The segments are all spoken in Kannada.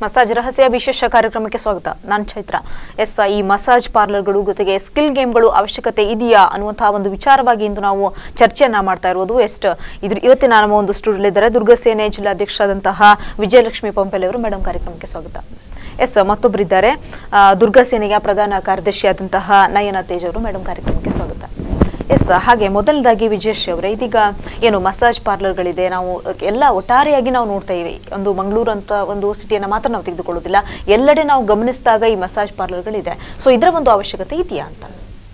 ಮಸಾಜ್ ರಹಸ್ಯ ವಿಶೇಷ ಕಾರ್ಯಕ್ರಮಕ್ಕೆ ಸ್ವಾಗತ ನಾನು ಚೈತ್ರ ಎಸ್ ಈ ಮಸಾಜ್ ಪಾರ್ಲರ್ಗಳು ಜೊತೆಗೆ ಸ್ಕಿಲ್ ಗೇಮ್ಗಳು ಅವಶ್ಯಕತೆ ಇದೆಯಾ ಅನ್ನುವಂತಹ ಒಂದು ವಿಚಾರವಾಗಿ ಇಂದು ನಾವು ಚರ್ಚೆಯನ್ನ ಮಾಡ್ತಾ ಇರೋದು ಎಷ್ಟು ಇದ್ರ ಇವತ್ತಿನ ನಮ್ಮ ಒಂದು ಸ್ಟುಡಿಯೋ ಇದ್ದಾರೆ ದುರ್ಗಸೇನೆ ಜಿಲ್ಲಾಧ್ಯಕ್ಷರಾದಂತಹ ವಿಜಯಲಕ್ಷ್ಮಿ ಪಂಪೆಲೆ ಅವರು ಮೇಡಮ್ ಕಾರ್ಯಕ್ರಮಕ್ಕೆ ಸ್ವಾಗತ ಎಸ್ ಮತ್ತೊಬ್ಬರಿದ್ದಾರೆ ಆ, ದುರ್ಗಸೇನೆಯ ಪ್ರಧಾನ ಕಾರ್ಯದರ್ಶಿಯಾದಂತಹ ನಯನ ತೇಜ್ ಅವರು ಮೇಡಮ್ ಕಾರ್ಯಕ್ರಮಕ್ಕೆ ಸ್ವಾಗತ ಎಸ್ ಹಾಗೆ ಮೊದಲದಾಗಿ ವಿಜಯಶ್ರೀ ಅವರೇ ಇದೀಗ ಏನು ಮಸಾಜ್ ಪಾರ್ಲರ್ಗಳಿದೆ ನಾವು ಎಲ್ಲ ಒಟ್ಟಾರೆಯಾಗಿ ನಾವು ನೋಡ್ತಾ ಇವಿ ಒಂದು ಮಂಗಳೂರು ಅಂತ ಒಂದು ಸಿಟಿಯನ್ನ ಮಾತ್ರ ನಾವು ತೆಗೆದುಕೊಳ್ಳೋದಿಲ್ಲ ಎಲ್ಲೆಡೆ ನಾವು ಗಮನಿಸಿದಾಗ ಈ ಮಸಾಜ್ ಪಾರ್ಲರ್ಗಳಿದೆ ಸೊ ಇದರ ಒಂದು ಅವಶ್ಯಕತೆ ಇದೆಯಾ ಅಂತ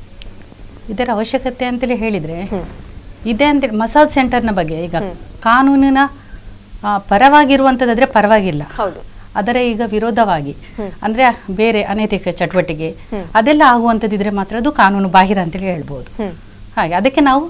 ಇದರ ಅವಶ್ಯಕತೆ ಅಂತೇಳಿ ಹೇಳಿದ್ರೆ ಹ್ಮ್. ಇದೆ ಅಂತೇಳಿ ಮಸಾಜ್ ಸೆಂಟರ್ನ ಬಗ್ಗೆ ಈಗ ಕಾನೂನಿನ ಆ, ಪರವಾಗಿರುವಂಥದ್ದಾದ್ರೆ ಪರವಾಗಿಲ್ಲ ಹೌದು ಅದರ ಈಗ ವಿರೋಧವಾಗಿ ಅಂದ್ರೆ ಬೇರೆ ಅನೈತಿಕ ಚಟುವಟಿಕೆ ಅದೆಲ್ಲ ಆಗುವಂಥದ್ದಿದ್ರೆ ಮಾತ್ರ ಅದು ಕಾನೂನು ಬಾಹಿರ ಅಂತೇಳಿ ಹೇಳ್ಬೋದು ಹ್ಮ್ ಹಾಗೆ ಅದಕ್ಕೆ ನಾವು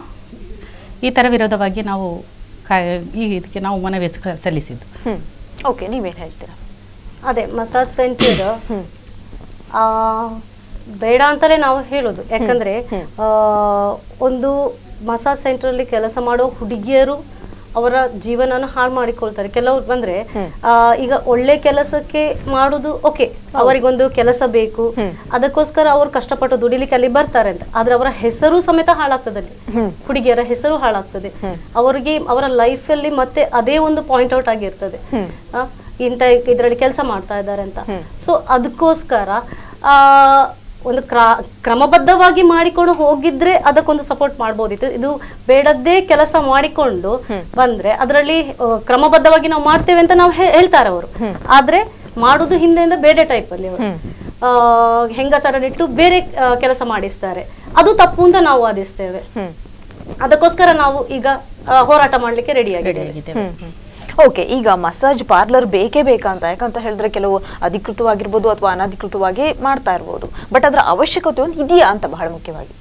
ಈ ಥರ ವಿರೋಧವಾಗಿ ನಾವು ಕಾ ಈ ಇದಕ್ಕೆ ನಾವು ಮನವಿ ಸ- ಸಲ್ಲಿಸಿದ್ದು ಹ್ಮ್ ಓಕೆ ನೀವೇನ್ ಹೇಳ್ತೀರಾ ಅದೇ ಮಸಾಜ್ ಸೆಂಟರ್ ಹ್ಮ್ ಆ, ಸ್- ಬೇಡ ಅಂತಲೇ ನಾವು ಹೇಳೋದು ಯಾಕಂದ್ರೆ ಆ, ಒಂದು ಮಸಾಜ್ ಸೆಂಟರ್ ಅಲ್ಲಿ ಕೆಲಸ ಮಾಡೋ ಹುಡುಗಿಯರು ಅವರ ಜೀವನನ ಹಾಳು ಮಾಡಿಕೊಳ್ತಾರೆ ಕೆಲವ್ರು ಬಂದ್ರೆ ಆ, ಈಗ ಒಳ್ಳೆ ಕೆಲಸಕ್ಕೆ ಮಾಡುದು ಓಕೆ ಅವರಿಗೊಂದು ಕೆಲಸ ಬೇಕು ಅದಕ್ಕೋಸ್ಕರ ಅವ್ರು ಕಷ್ಟಪಟ್ಟು ದುಡಿಲಿಕ್ಕೆ ಅಲ್ಲಿ ಬರ್ತಾರೆ ಅಂತ ಆದ್ರೆ ಅವರ ಹೆಸರು ಸಮೇತ ಹಾಳಾಗ್ತದೆ ಅಲ್ಲಿ ಹುಡುಗಿಯರ ಹೆಸರು ಹಾಳಾಗ್ತದೆ ಅವರಿಗೆ ಅವರ ಲೈಫ್ ಅಲ್ಲಿ ಮತ್ತೆ ಅದೇ ಒಂದು ಪಾಯಿಂಟ್ ಔಟ್ ಆಗಿರ್ತದೆ ಆ, ಇಂಥ ಇದರಲ್ಲಿ ಕೆಲಸ ಮಾಡ್ತಾ ಇದ್ದಾರೆ ಅಂತ ಸೊ ಅದಕ್ಕೋಸ್ಕರ ಆ ಒಂದು ಕ್ರಾ ಕ್ರಮಬದ್ಧವಾಗಿ ಮಾಡಿಕೊಂಡು ಹೋಗಿದ್ರೆ ಅದಕ್ಕೊಂದು ಸಪೋರ್ಟ್ ಮಾಡ್ಬೋದಿತ್ತು ಇದು ಬೇಡದ್ದೇ ಕೆಲಸ ಮಾಡಿಕೊಂಡು ಬಂದ್ರೆ ಅದರಲ್ಲಿ ಆ, ಕ್ರಮಬದ್ಧವಾಗಿ ನಾವು ಮಾಡ್ತೇವೆ ಅಂತ ನಾವು ಹೇ- ಹೇಳ್ತಾರೆ ಅವರು ಆದ್ರೆ ಮಾಡುದು ಹಿಂದೆಯಿಂದ ಬೇರೆ ಟೈಪ್ ಅಲ್ಲಿ ಅವರು ಆ, ಹೆಂಗಸರನ್ನಿಟ್ಟು ಬೇರೆ ಆ, ಕೆಲಸ ಮಾಡಿಸ್ತಾರೆ ಅದು ತಪ್ಪು ಅಂತ ನಾವು ವಾದಿಸ್ತೇವೆ ಅದಕ್ಕೋಸ್ಕರ ನಾವು ಈಗ ಆ, ಹೋರಾಟ ಮಾಡ್ಲಿಕ್ಕೆ ರೆಡಿ ಆಗಿದ್ದೇವೆ ಆಗಿದ್ದೇವೆ ಓಕೆ ಈಗ ಮಸಾಜ್ ಪಾರ್ಲರ್ ಬೇಕೇ ಬೇಕಂತ ಯಾಕಂತ ಹೇಳಿದ್ರೆ ಕೆಲವು ಅಧಿಕೃತವಾಗಿರ್ಬೋದು ಅಥವಾ ಅನಧಿಕೃತವಾಗಿ ಮಾಡ್ತಾ ಇರ್ಬೋದು ಬಟ್ ಅದರ ಅವಶ್ಯಕತೆ ಒಂದು ಇದೆಯಾ ಅಂತ ಬಹಳ ಮುಖ್ಯವಾಗಿ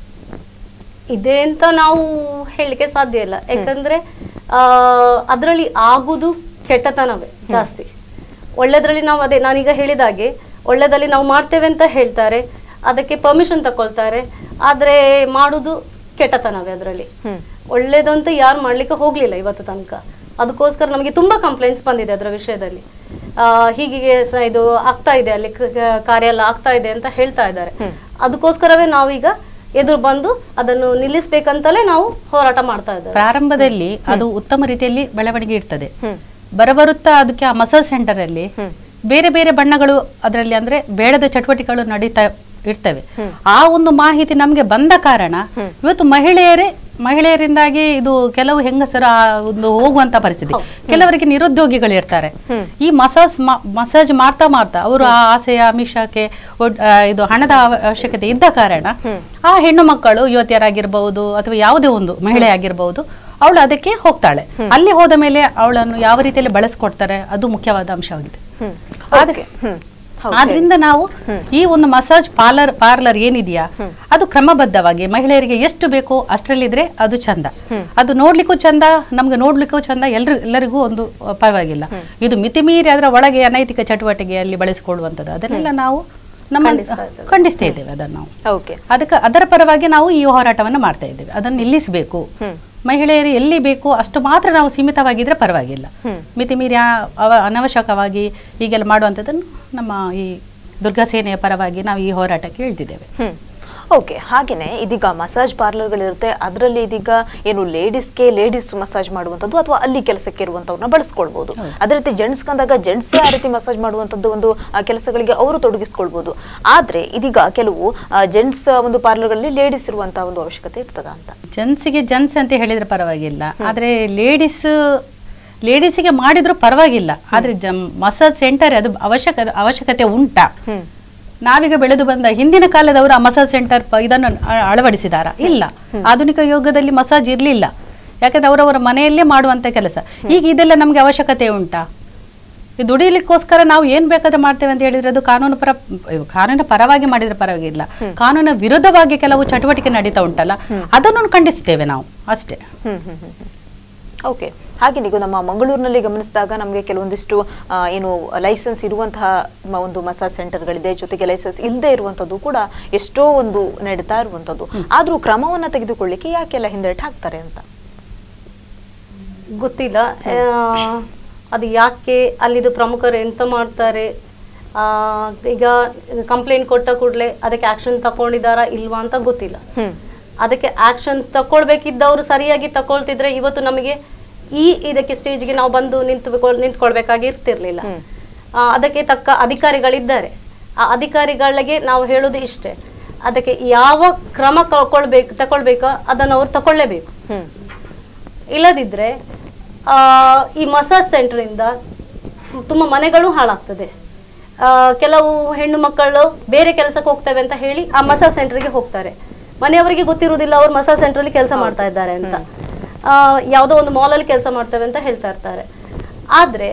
ಇದೆ ಅಂತ ನಾವು ಹೇಳಲಿಕ್ಕೆ ಸಾಧ್ಯ ಇಲ್ಲ ಯಾಕಂದ್ರೆ ಆ ಅದರಲ್ಲಿ ಆಗುದು ಕೆಟ್ಟತನವೇ ಜಾಸ್ತಿ ಒಳ್ಳೆದ್ರಲ್ಲಿ ನಾವು ಅದೇ ನಾನೀಗ ಹೇಳಿದಾಗೆ ಒಳ್ಳೆದಲ್ಲಿ ನಾವು ಮಾಡ್ತೇವೆ ಅಂತ ಹೇಳ್ತಾರೆ ಅದಕ್ಕೆ ಪರ್ಮಿಷನ್ ತಕೊಳ್ತಾರೆ ಆದ್ರೆ ಮಾಡುದು ಕೆಟ್ಟತನವೇ ಅದರಲ್ಲಿ ಒಳ್ಳೇದಂತ ಯಾರು ಮಾಡ್ಲಿಕ್ಕೆ ಹೋಗ್ಲಿಲ್ಲ ಇವತ್ತು ತನಕ ಅದಕ್ಕೋಸ್ಕರ ನಮಗೆ ತುಂಬಾ ಕಂಪ್ಲೇಂಟ್ಸ್ ಬಂದಿದೆ ಅದರ ವಿಷಯದಲ್ಲಿ ಆ, ಹೀಗೆ ಸ- ಇದು ಆಗ್ತಾ ಇದೆ ಅಲ್ಲಿ ಕ- ಕ- ಕಾರ್ಯ ಎಲ್ಲ ಆಗ್ತಾ ಇದೆ ಅಂತ ಹೇಳ್ತಾ ಇದ್ದಾರೆ ಅದಕ್ಕೋಸ್ಕರವೇ ನಾವೀಗ ಎದುರು ಬಂದು ಅದನ್ನು ನಿಲ್ಲಿಸ್ಬೇಕಂತಲೇ ನಾವು ಹೋರಾಟ ಮಾಡ್ತಾ ಇದ್ದೇವೆ ಪ್ರಾರಂಭದಲ್ಲಿ ಅದು ಉತ್ತಮ ರೀತಿಯಲ್ಲಿ ಬೆಳವಣಿಗೆ ಇರ್ತದೆ ಬರಬರುತ್ತಾ ಅದಕ್ಕೆ ಆ ಮಸಾಜ್ ಸೆಂಟರ್ ಅಲ್ಲಿ ಬೇರೆ ಬೇರೆ ಬಣ್ಣಗಳು ಅದರಲ್ಲಿ ಅಂದ್ರೆ ಬೇಡದ ಚಟುವಟಿಕೆಗಳು ನಡೀತಾ ಇರ್ತವೆ ಆ ಒಂದು ಮಾಹಿತಿ ನಮ್ಗೆ ಬಂದ ಕಾರಣ ಇವತ್ತು ಮಹಿಳೆಯರೇ ಮಹಿಳೆಯರಿಂದಾಗಿ ಇದು ಕೆಲವು ಹೆಂಗಸರು ಆ ಒಂದು ಹೋಗುವಂತ ಪರಿಸ್ಥಿತಿ ಕೆಲವರಿಗೆ ನಿರುದ್ಯೋಗಿಗಳು ಇರ್ತಾರೆ ಈ ಮಸಾಜ್ ಮಸಾಜ್ ಮಾಡ್ತಾ ಮಾಡ್ತಾ ಅವರು ಆ ಆಸೆಯ ಆಮಿಷಕ್ಕೆ ಒಡ್- ಆ, ಇದು ಹಣದ ಅವ- ಅವಶ್ಯಕತೆ ಇದ್ದ ಕಾರಣ ಆ ಹೆಣ್ಣು ಮಕ್ಕಳು ಯುವತಿಯರಾಗಿರ್ಬಹುದು ಅಥವಾ ಯಾವುದೇ ಒಂದು ಮಹಿಳೆ ಆಗಿರ್ಬಹುದು ಅವಳು ಅದಕ್ಕೆ ಹೋಗ್ತಾಳೆ ಅಲ್ಲಿ ಹೋದ ಮೇಲೆ ಅವಳನ್ನು ಯಾವ ರೀತಿಯಲ್ಲಿ ಬಳಸ್ಕೊಡ್ತಾರೆ ಅದು ಮುಖ್ಯವಾದ ಅಂಶವಾಗಿದೆ ಆದ್ರೆ ಹ್ಮ್ ಆದ್ರಿಂದ ನಾವು ಈ ಒಂದು ಮಸಾಜ್ ಪಾರ್ಲರ್ ಪಾರ್ಲರ್ ಏನಿದೆಯಾ ಅದು ಕ್ರಮಬದ್ಧವಾಗಿ ಮಹಿಳೆಯರಿಗೆ ಎಷ್ಟು ಬೇಕೋ ಅಷ್ಟರಲ್ಲಿದ್ರೆ ಅದು ಚಂದ ಅದು ನೋಡ್ಲಿಕ್ಕೂ ಚಂದ ನಮ್ಗೆ ನೋಡ್ಲಿಕ್ಕೂ ಚಂದ ಎಲ್ರು ಎಲ್ಲರಿಗೂ ಒಂದು ಅಹ್, ಪರವಾಗಿಲ್ಲ ಇದು ಮಿತಿ ಮೀರಿ ಅದರ ಒಳಗೆ ಅನೈತಿಕ ಚಟುವಟಿಕೆಯಲ್ಲಿ ಬಳಸಿಕೊಳ್ಳುವಂಥದ್ದು ಅದನ್ನೆಲ್ಲ ನಾವು ನಮ್ಮ ಖಂಡಿಸ್ತಾ ಇದ್ದೇವೆ ಅದನ್ನು ನಾವು ಓಕೆ ಅದಕ್ಕೆ ಅದರ ಪರವಾಗಿ ನಾವು ಈ ಹೋರಾಟವನ್ನು ಮಾಡ್ತಾ ಇದ್ದೇವೆ ಅದನ್ನು ನಿಲ್ಲಿಸಬೇಕು ಮಹಿಳೆಯರು ಎಲ್ಲಿ ಬೇಕು ಅಷ್ಟು ಮಾತ್ರ ನಾವು ಸೀಮಿತವಾಗಿದ್ರೆ ಪರವಾಗಿಲ್ಲ ಮಿತಿ ಮೀರಿ ಆ- ಅವ ಅನವಶ್ಯಕವಾಗಿ ಹೀಗೆಲ್ಲ ಮಾಡುವಂಥದ್ದನ್ನು ನಮ್ಮ ಈ ದುರ್ಗಾಸೇನೆಯ ಪರವಾಗಿ ನಾವು ಈ ಹೋರಾಟಕ್ಕೆ ಹೇಳ್ತಿದ್ದೇವೆ ಹ್ಮ್ ಓಕೆ ಹಾಗೇನೆ ಇದೀಗ ಮಸಾಜ್ ಪಾರ್ಲರ್ಗಳಿರುತ್ತೆ ಅದರಲ್ಲಿ ಇದೀಗ ಏನು ಲೇಡೀಸ್ಗೆ ಲೇಡೀಸ್ ಮಸಾಜ್ ಮಾಡುವಂಥದ್ದು ಅಥವಾ ಅಲ್ಲಿ ಕೆಲಸಕ್ಕೆ ಇರುವಂತವ್ರನ್ನ ಬಳಸ್ಕೊಳ್ಬಹುದು ಅದೇ ರೀತಿ ಜೆಂಟ್ಸ್ ಕಂದಾಗ ಜೆಂಟ್ಸೇ ಆ ರೀತಿ ಮಸಾಜ್ ಮಾಡುವಂಥದ್ದು ಒಂದು ಆ, ಕೆಲಸಗಳಿಗೆ ಅವರು ತೊಡಗಿಸ್ಕೊಳ್ಬಹುದು ಆದ್ರೆ ಇದೀಗ ಕೆಲವು ಜೆಂಟ್ಸ್ ಒಂದು ಪಾರ್ಲರ್ಗಳಲ್ಲಿ ಲೇಡೀಸ್ ಇರುವಂತಹ ಒಂದು ಅವಶ್ಯಕತೆ ಇರ್ತದ ಅಂತ ಜೆಂಟ್ಸಿಗೆ ಜೆಂಟ್ಸ್ ಅಂತ ಹೇಳಿದ್ರೆ ಪರವಾಗಿಲ್ಲ ಆದರೆ ಲೇಡೀಸ್ ಲೇಡೀಸಿಗೆ ಮಾಡಿದ್ರು ಪರವಾಗಿಲ್ಲ ಆದರೆ ಜಮ್ ಮಸಾಜ್ ಸೆಂಟರ್ ಅದು ಅವಶ್ಯಕ ಅವಶ್ಯಕತೆ ಉಂಟಾ ನಾವೀಗ ಬೆಳೆದು ಬಂದ ಹಿಂದಿನ ಕಾಲದವರು ಆ ಮಸಾಜ್ ಸೆಂಟರ್ ಇದನ್ನು ಅ- ಅಳವಡಿಸಿದಾರ ಇಲ್ಲ ಆಧುನಿಕ ಯುಗದಲ್ಲಿ ಮಸಾಜ್ ಇರಲಿಲ್ಲ ಯಾಕಂದ್ರೆ ಅವರವರ ಮನೆಯಲ್ಲೇ ಮಾಡುವಂತ ಕೆಲಸ ಈಗ ಇದೆಲ್ಲ ನಮ್ಗೆ ಅವಶ್ಯಕತೆ ಉಂಟಾ ಈ ದುಡಿಲಿಕ್ಕೋಸ್ಕರ ನಾವು ಏನ್ ಬೇಕಾದ್ರೆ ಮಾಡ್ತೇವೆ ಅಂತ ಹೇಳಿದ್ರೆ ಅದು ಕಾನೂನು ಪರ ಕಾನೂನು ಪರವಾಗಿ ಮಾಡಿದ್ರೆ ಪರವಾಗಿಲ್ಲ ಕಾನೂನು ವಿರುದ್ಧವಾಗಿ ಕೆಲವು ಚಟುವಟಿಕೆ ನಡೀತಾ ಉಂಟಲ್ಲ ಅದನ್ನು ಖಂಡಿಸ್ತೇವೆ ನಾವು ಅಷ್ಟೇ ಹ್ಮ್ ಹ್ಮ್ ಹ್ಮ್ ಹ್ಮ್. ಓಕೆ ಹಾಗೆ ಈಗ ನಮ್ಮ ಮಂಗಳೂರಿನಲ್ಲಿ ಗಮನಿಸಿದಾಗ ನಮಗೆ ಕೆಲವೊಂದಿಷ್ಟು ಆ, ಏನು ಲೈಸೆನ್ಸ್ ಇರುವಂತಹ ಮ- ಒಂದು ಮಸಾಜ್ ಸೆಂಟರ್ಗಳಿದೆ ಜೊತೆಗೆ ಲೈಸೆನ್ಸ್ ಇಲ್ಲದೆ ಇರುವಂತದ್ದು ಕೂಡ ಎಷ್ಟೋ ಒಂದು ನಡೀತಾ ಇರುವಂತದ್ದು ಆದ್ರೂ ಕ್ರಮವನ್ನ ತೆಗೆದುಕೊಳ್ಳಿಕ್ಕೆ ಯಾಕೆಲ್ಲ ಹಿಂದೆಟ್ ಹಾಕ್ತಾರೆ ಅಂತ ಗೊತ್ತಿಲ್ಲ ಆ, ಅದು ಯಾಕೆ ಅಲ್ಲಿದು ಪ್ರಮುಖರು ಎಂತ ಮಾಡ್ತಾರೆ ಆ, ಈಗ ಕಂಪ್ಲೇಂಟ್ ಕೊಟ್ಟ ಕೂಡಲೇ ಅದಕ್ಕೆ ಆಕ್ಷನ್ ತಗೊಂಡಿದ್ದಾರಾ ಇಲ್ವಾ ಅಂತ ಗೊತ್ತಿಲ್ಲ ಹ್ಮ್ ಅದಕ್ಕೆ ಆಕ್ಷನ್ ತಕೊಳ್ಬೇಕಿದ್ದವರು ಸರಿಯಾಗಿ ತಕೊಳ್ತಿದ್ರೆ ಇವತ್ತು ನಮಗೆ ಈ ಇದಕ್ಕೆ ಸ್ಟೇಜ್ಗೆ ನಾವು ಬಂದು ನಿಂತು ನಿಂತ್ಕೊಳ್ಬೇಕಾಗಿ ಇರ್ತಿರ್ಲಿಲ್ಲ ಆ, ಅದಕ್ಕೆ ತಕ್ಕ ಅಧಿಕಾರಿಗಳಿದ್ದಾರೆ ಆ ಅಧಿಕಾರಿಗಳಿಗೆ ನಾವು ಹೇಳೋದು ಇಷ್ಟೇ ಅದಕ್ಕೆ ಯಾವ ಕ್ರಮ ತಗೊಳ್ಬೇಕು ತಕೊಳ್ಬೇಕೋ ಅದನ್ನು ಅವ್ರು ತಕೊಳ್ಳೇಬೇಕು ಹ್ಮ್ ಇಲ್ಲದಿದ್ರೆ ಆ, ಈ ಮಸಾಜ್ ಸೆಂಟರಿಂದ ತುಂಬ ಮನೆಗಳು ಹಾಳಾಗ್ತದೆ ಆ, ಕೆಲವು ಹೆಣ್ಣು ಮಕ್ಕಳು ಬೇರೆ ಕೆಲಸಕ್ಕೆ ಹೋಗ್ತೇವೆ ಅಂತ ಹೇಳಿ ಆ ಮಸಾಜ್ ಸೆಂಟರ್ಗೆ ಹೋಗ್ತಾರೆ ಮನೆಯವರಿಗೆ ಗೊತ್ತಿರುವುದಿಲ್ಲ ಅವ್ರು ಮಸಾಜ್ ಸೆಂಟ್ರಲ್ಲಿ ಕೆಲಸ ಮಾಡ್ತಾ ಇದ್ದಾರೆ ಅಂತ ಆ, ಯಾವುದೋ ಒಂದು ಮಾಲಲ್ಲಿ ಕೆಲಸ ಮಾಡ್ತೇವೆ ಅಂತ ಹೇಳ್ತಾ ಇರ್ತಾರೆ ಆದ್ರೆ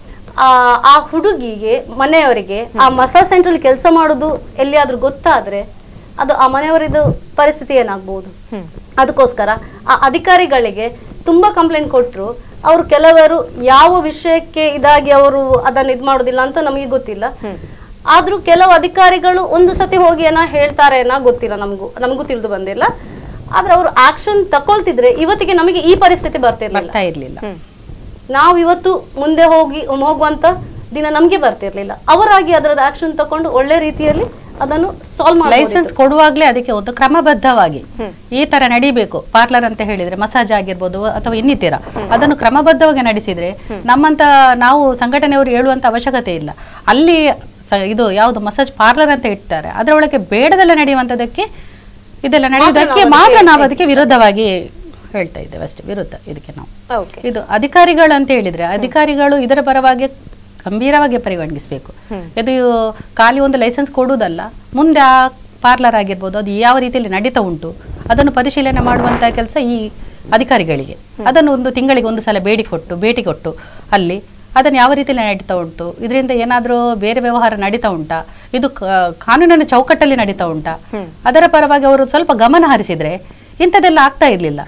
ಆ ಆ ಹುಡುಗಿಗೆ ಮನೆಯವರಿಗೆ ಆ ಮಸಾಜ್ ಸೆಂಟ್ರಲ್ಲಿ ಕೆಲಸ ಮಾಡೋದು ಎಲ್ಲಿಯಾದ್ರೂ ಗೊತ್ತಾದ್ರೆ ಅದು ಆ ಮನೆಯವರಿದು ಪರಿಸ್ಥಿತಿ ಏನಾಗ್ಬೋದು ಅದಕ್ಕೋಸ್ಕರ ಆ ಅಧಿಕಾರಿಗಳಿಗೆ ತುಂಬಾ ಕಂಪ್ಲೇಂಟ್ ಕೊಟ್ಟರು ಅವರು ಕೆಲವರು ಯಾವ ವಿಷಯಕ್ಕೆ ಇದಾಗಿ ಅವರು ಅದನ್ನ ಇದು ಮಾಡೋದಿಲ್ಲ ಅಂತ ನಮಗೆ ಗೊತ್ತಿಲ್ಲ ಆದ್ರೂ ಕೆಲವು ಅಧಿಕಾರಿಗಳು ಒಂದು ಸತಿ ಹೋಗಿ ಏನೋ ಹೇಳ್ತಾರೆ ಏನೋ ಗೊತ್ತಿಲ್ಲ ನಮಗೂ ನಮಗೂ ತಿಳಿದು ಬಂದಿಲ್ಲ ಆದ್ರೆ ಅವರು ಆಕ್ಷನ್ ತಕೊಳ್ತಿದ್ರೆ ಇವತ್ತಿಗೆ ನಮಗೆ ಈ ಪರಿಸ್ಥಿತಿ ಬರ್ತಿರ್ಲಿಲ್ಲ ಬರ್ತಾ ಇರ್ಲಿಲ್ಲ ನಾವು ಇವತ್ತು ಮುಂದೆ ಹೋಗಿ ಹೋಗುವಂತ ದಿನ ನಮ್ಗೆ ಬರ್ತಿರ್ಲಿಲ್ಲ ಅವರಾಗಿ ಅದರದ ಆಕ್ಷನ್ ತಕೊಂಡು ಒಳ್ಳೆ ರೀತಿಯಲ್ಲಿ ಅದನ್ನು ಸಾಲ್ವ್ ಮಾಡಿ ಲೈಸೆನ್ಸ್ ಕೊಡುವಾಗ್ಲೇ ಅದಕ್ಕೆ ಒಂದು ಕ್ರಮಬದ್ಧವಾಗಿ ಈ ತರ ನಡಿಬೇಕು ಪಾರ್ಲರ್ ಅಂತ ಹೇಳಿದ್ರೆ ಮಸಾಜ್ ಆಗಿರ್ಬೋದು ಅಥವಾ ಇನ್ನಿತರ ಅದನ್ನು ಕ್ರಮಬದ್ಧವಾಗಿ ನಡೆಸಿದ್ರೆ ನಮ್ಮಂತ ನಾವು ಸಂಘಟನೆಯವರು ಹೇಳುವಂತ ಅವಶ್ಯಕತೆ ಇಲ್ಲ ಅಲ್ಲಿ ಸ- ಇದು ಯಾವುದು ಮಸಾಜ್ ಪಾರ್ಲರ್ ಅಂತ ಇಡ್ತಾರೆ ಅದರೊಳಗೆ ಬೇಡದೆಲ್ಲ ನಡೆಯುವಂತದಕ್ಕೆ ಇದೆಲ್ಲ ನಡೆಯುವುದಕ್ಕೆ ಮಾತ್ರ ನಾವು ಅದಕ್ಕೆ ವಿರುದ್ಧವಾಗಿ ಹೇಳ್ತಾ ಇದ್ದೇವೆ ಅಷ್ಟೇ ವಿರುದ್ಧ ಇದಕ್ಕೆ ನಾವು ಓಕೆ ಇದು ಅಧಿಕಾರಿಗಳು ಅಂತ ಹೇಳಿದ್ರೆ ಅಧಿಕಾರಿಗಳು ಇದರ ಪರವಾಗಿ ಗಂಭೀರವಾಗಿ ಪರಿಗಣಿಸಬೇಕು ಇದು ಖಾಲಿ ಒಂದು ಲೈಸೆನ್ಸ್ ಕೊಡುವುದಲ್ಲ ಮುಂದೆ ಆ ಪಾರ್ಲರ್ ಆಗಿರ್ಬೋದು ಅದು ಯಾವ ರೀತಿಯಲ್ಲಿ ನಡೀತಾ ಉಂಟು ಅದನ್ನು ಪರಿಶೀಲನೆ ಮಾಡುವಂತ ಕೆಲಸ ಈ ಅಧಿಕಾರಿಗಳಿಗೆ ಅದನ್ನು ಒಂದು ತಿಂಗಳಿಗೆ ಒಂದು ಸಲ ಬೇಡಿ ಕೊಟ್ಟು ಭೇಟಿ ಕೊಟ್ಟು ಅಲ್ಲಿ ಅದನ್ನು ಯಾವ ರೀತಿಯಲ್ಲಿ ನಡೀತಾ ಉಂಟು ಇದರಿಂದ ಏನಾದರೂ ಬೇರೆ ವ್ಯವಹಾರ ನಡೀತಾ ಉಂಟಾ ಇದು ಕ- ಕಾನೂನಿನ ಚೌಕಟ್ಟಲ್ಲಿ ನಡೀತಾ ಉಂಟಾ ಅದರ ಪರವಾಗಿ ಅವರು ಸ್ವಲ್ಪ ಗಮನ ಹರಿಸಿದ್ರೆ ಇಂಥದ್ದೆಲ್ಲ ಆಗ್ತಾ ಇರಲಿಲ್ಲ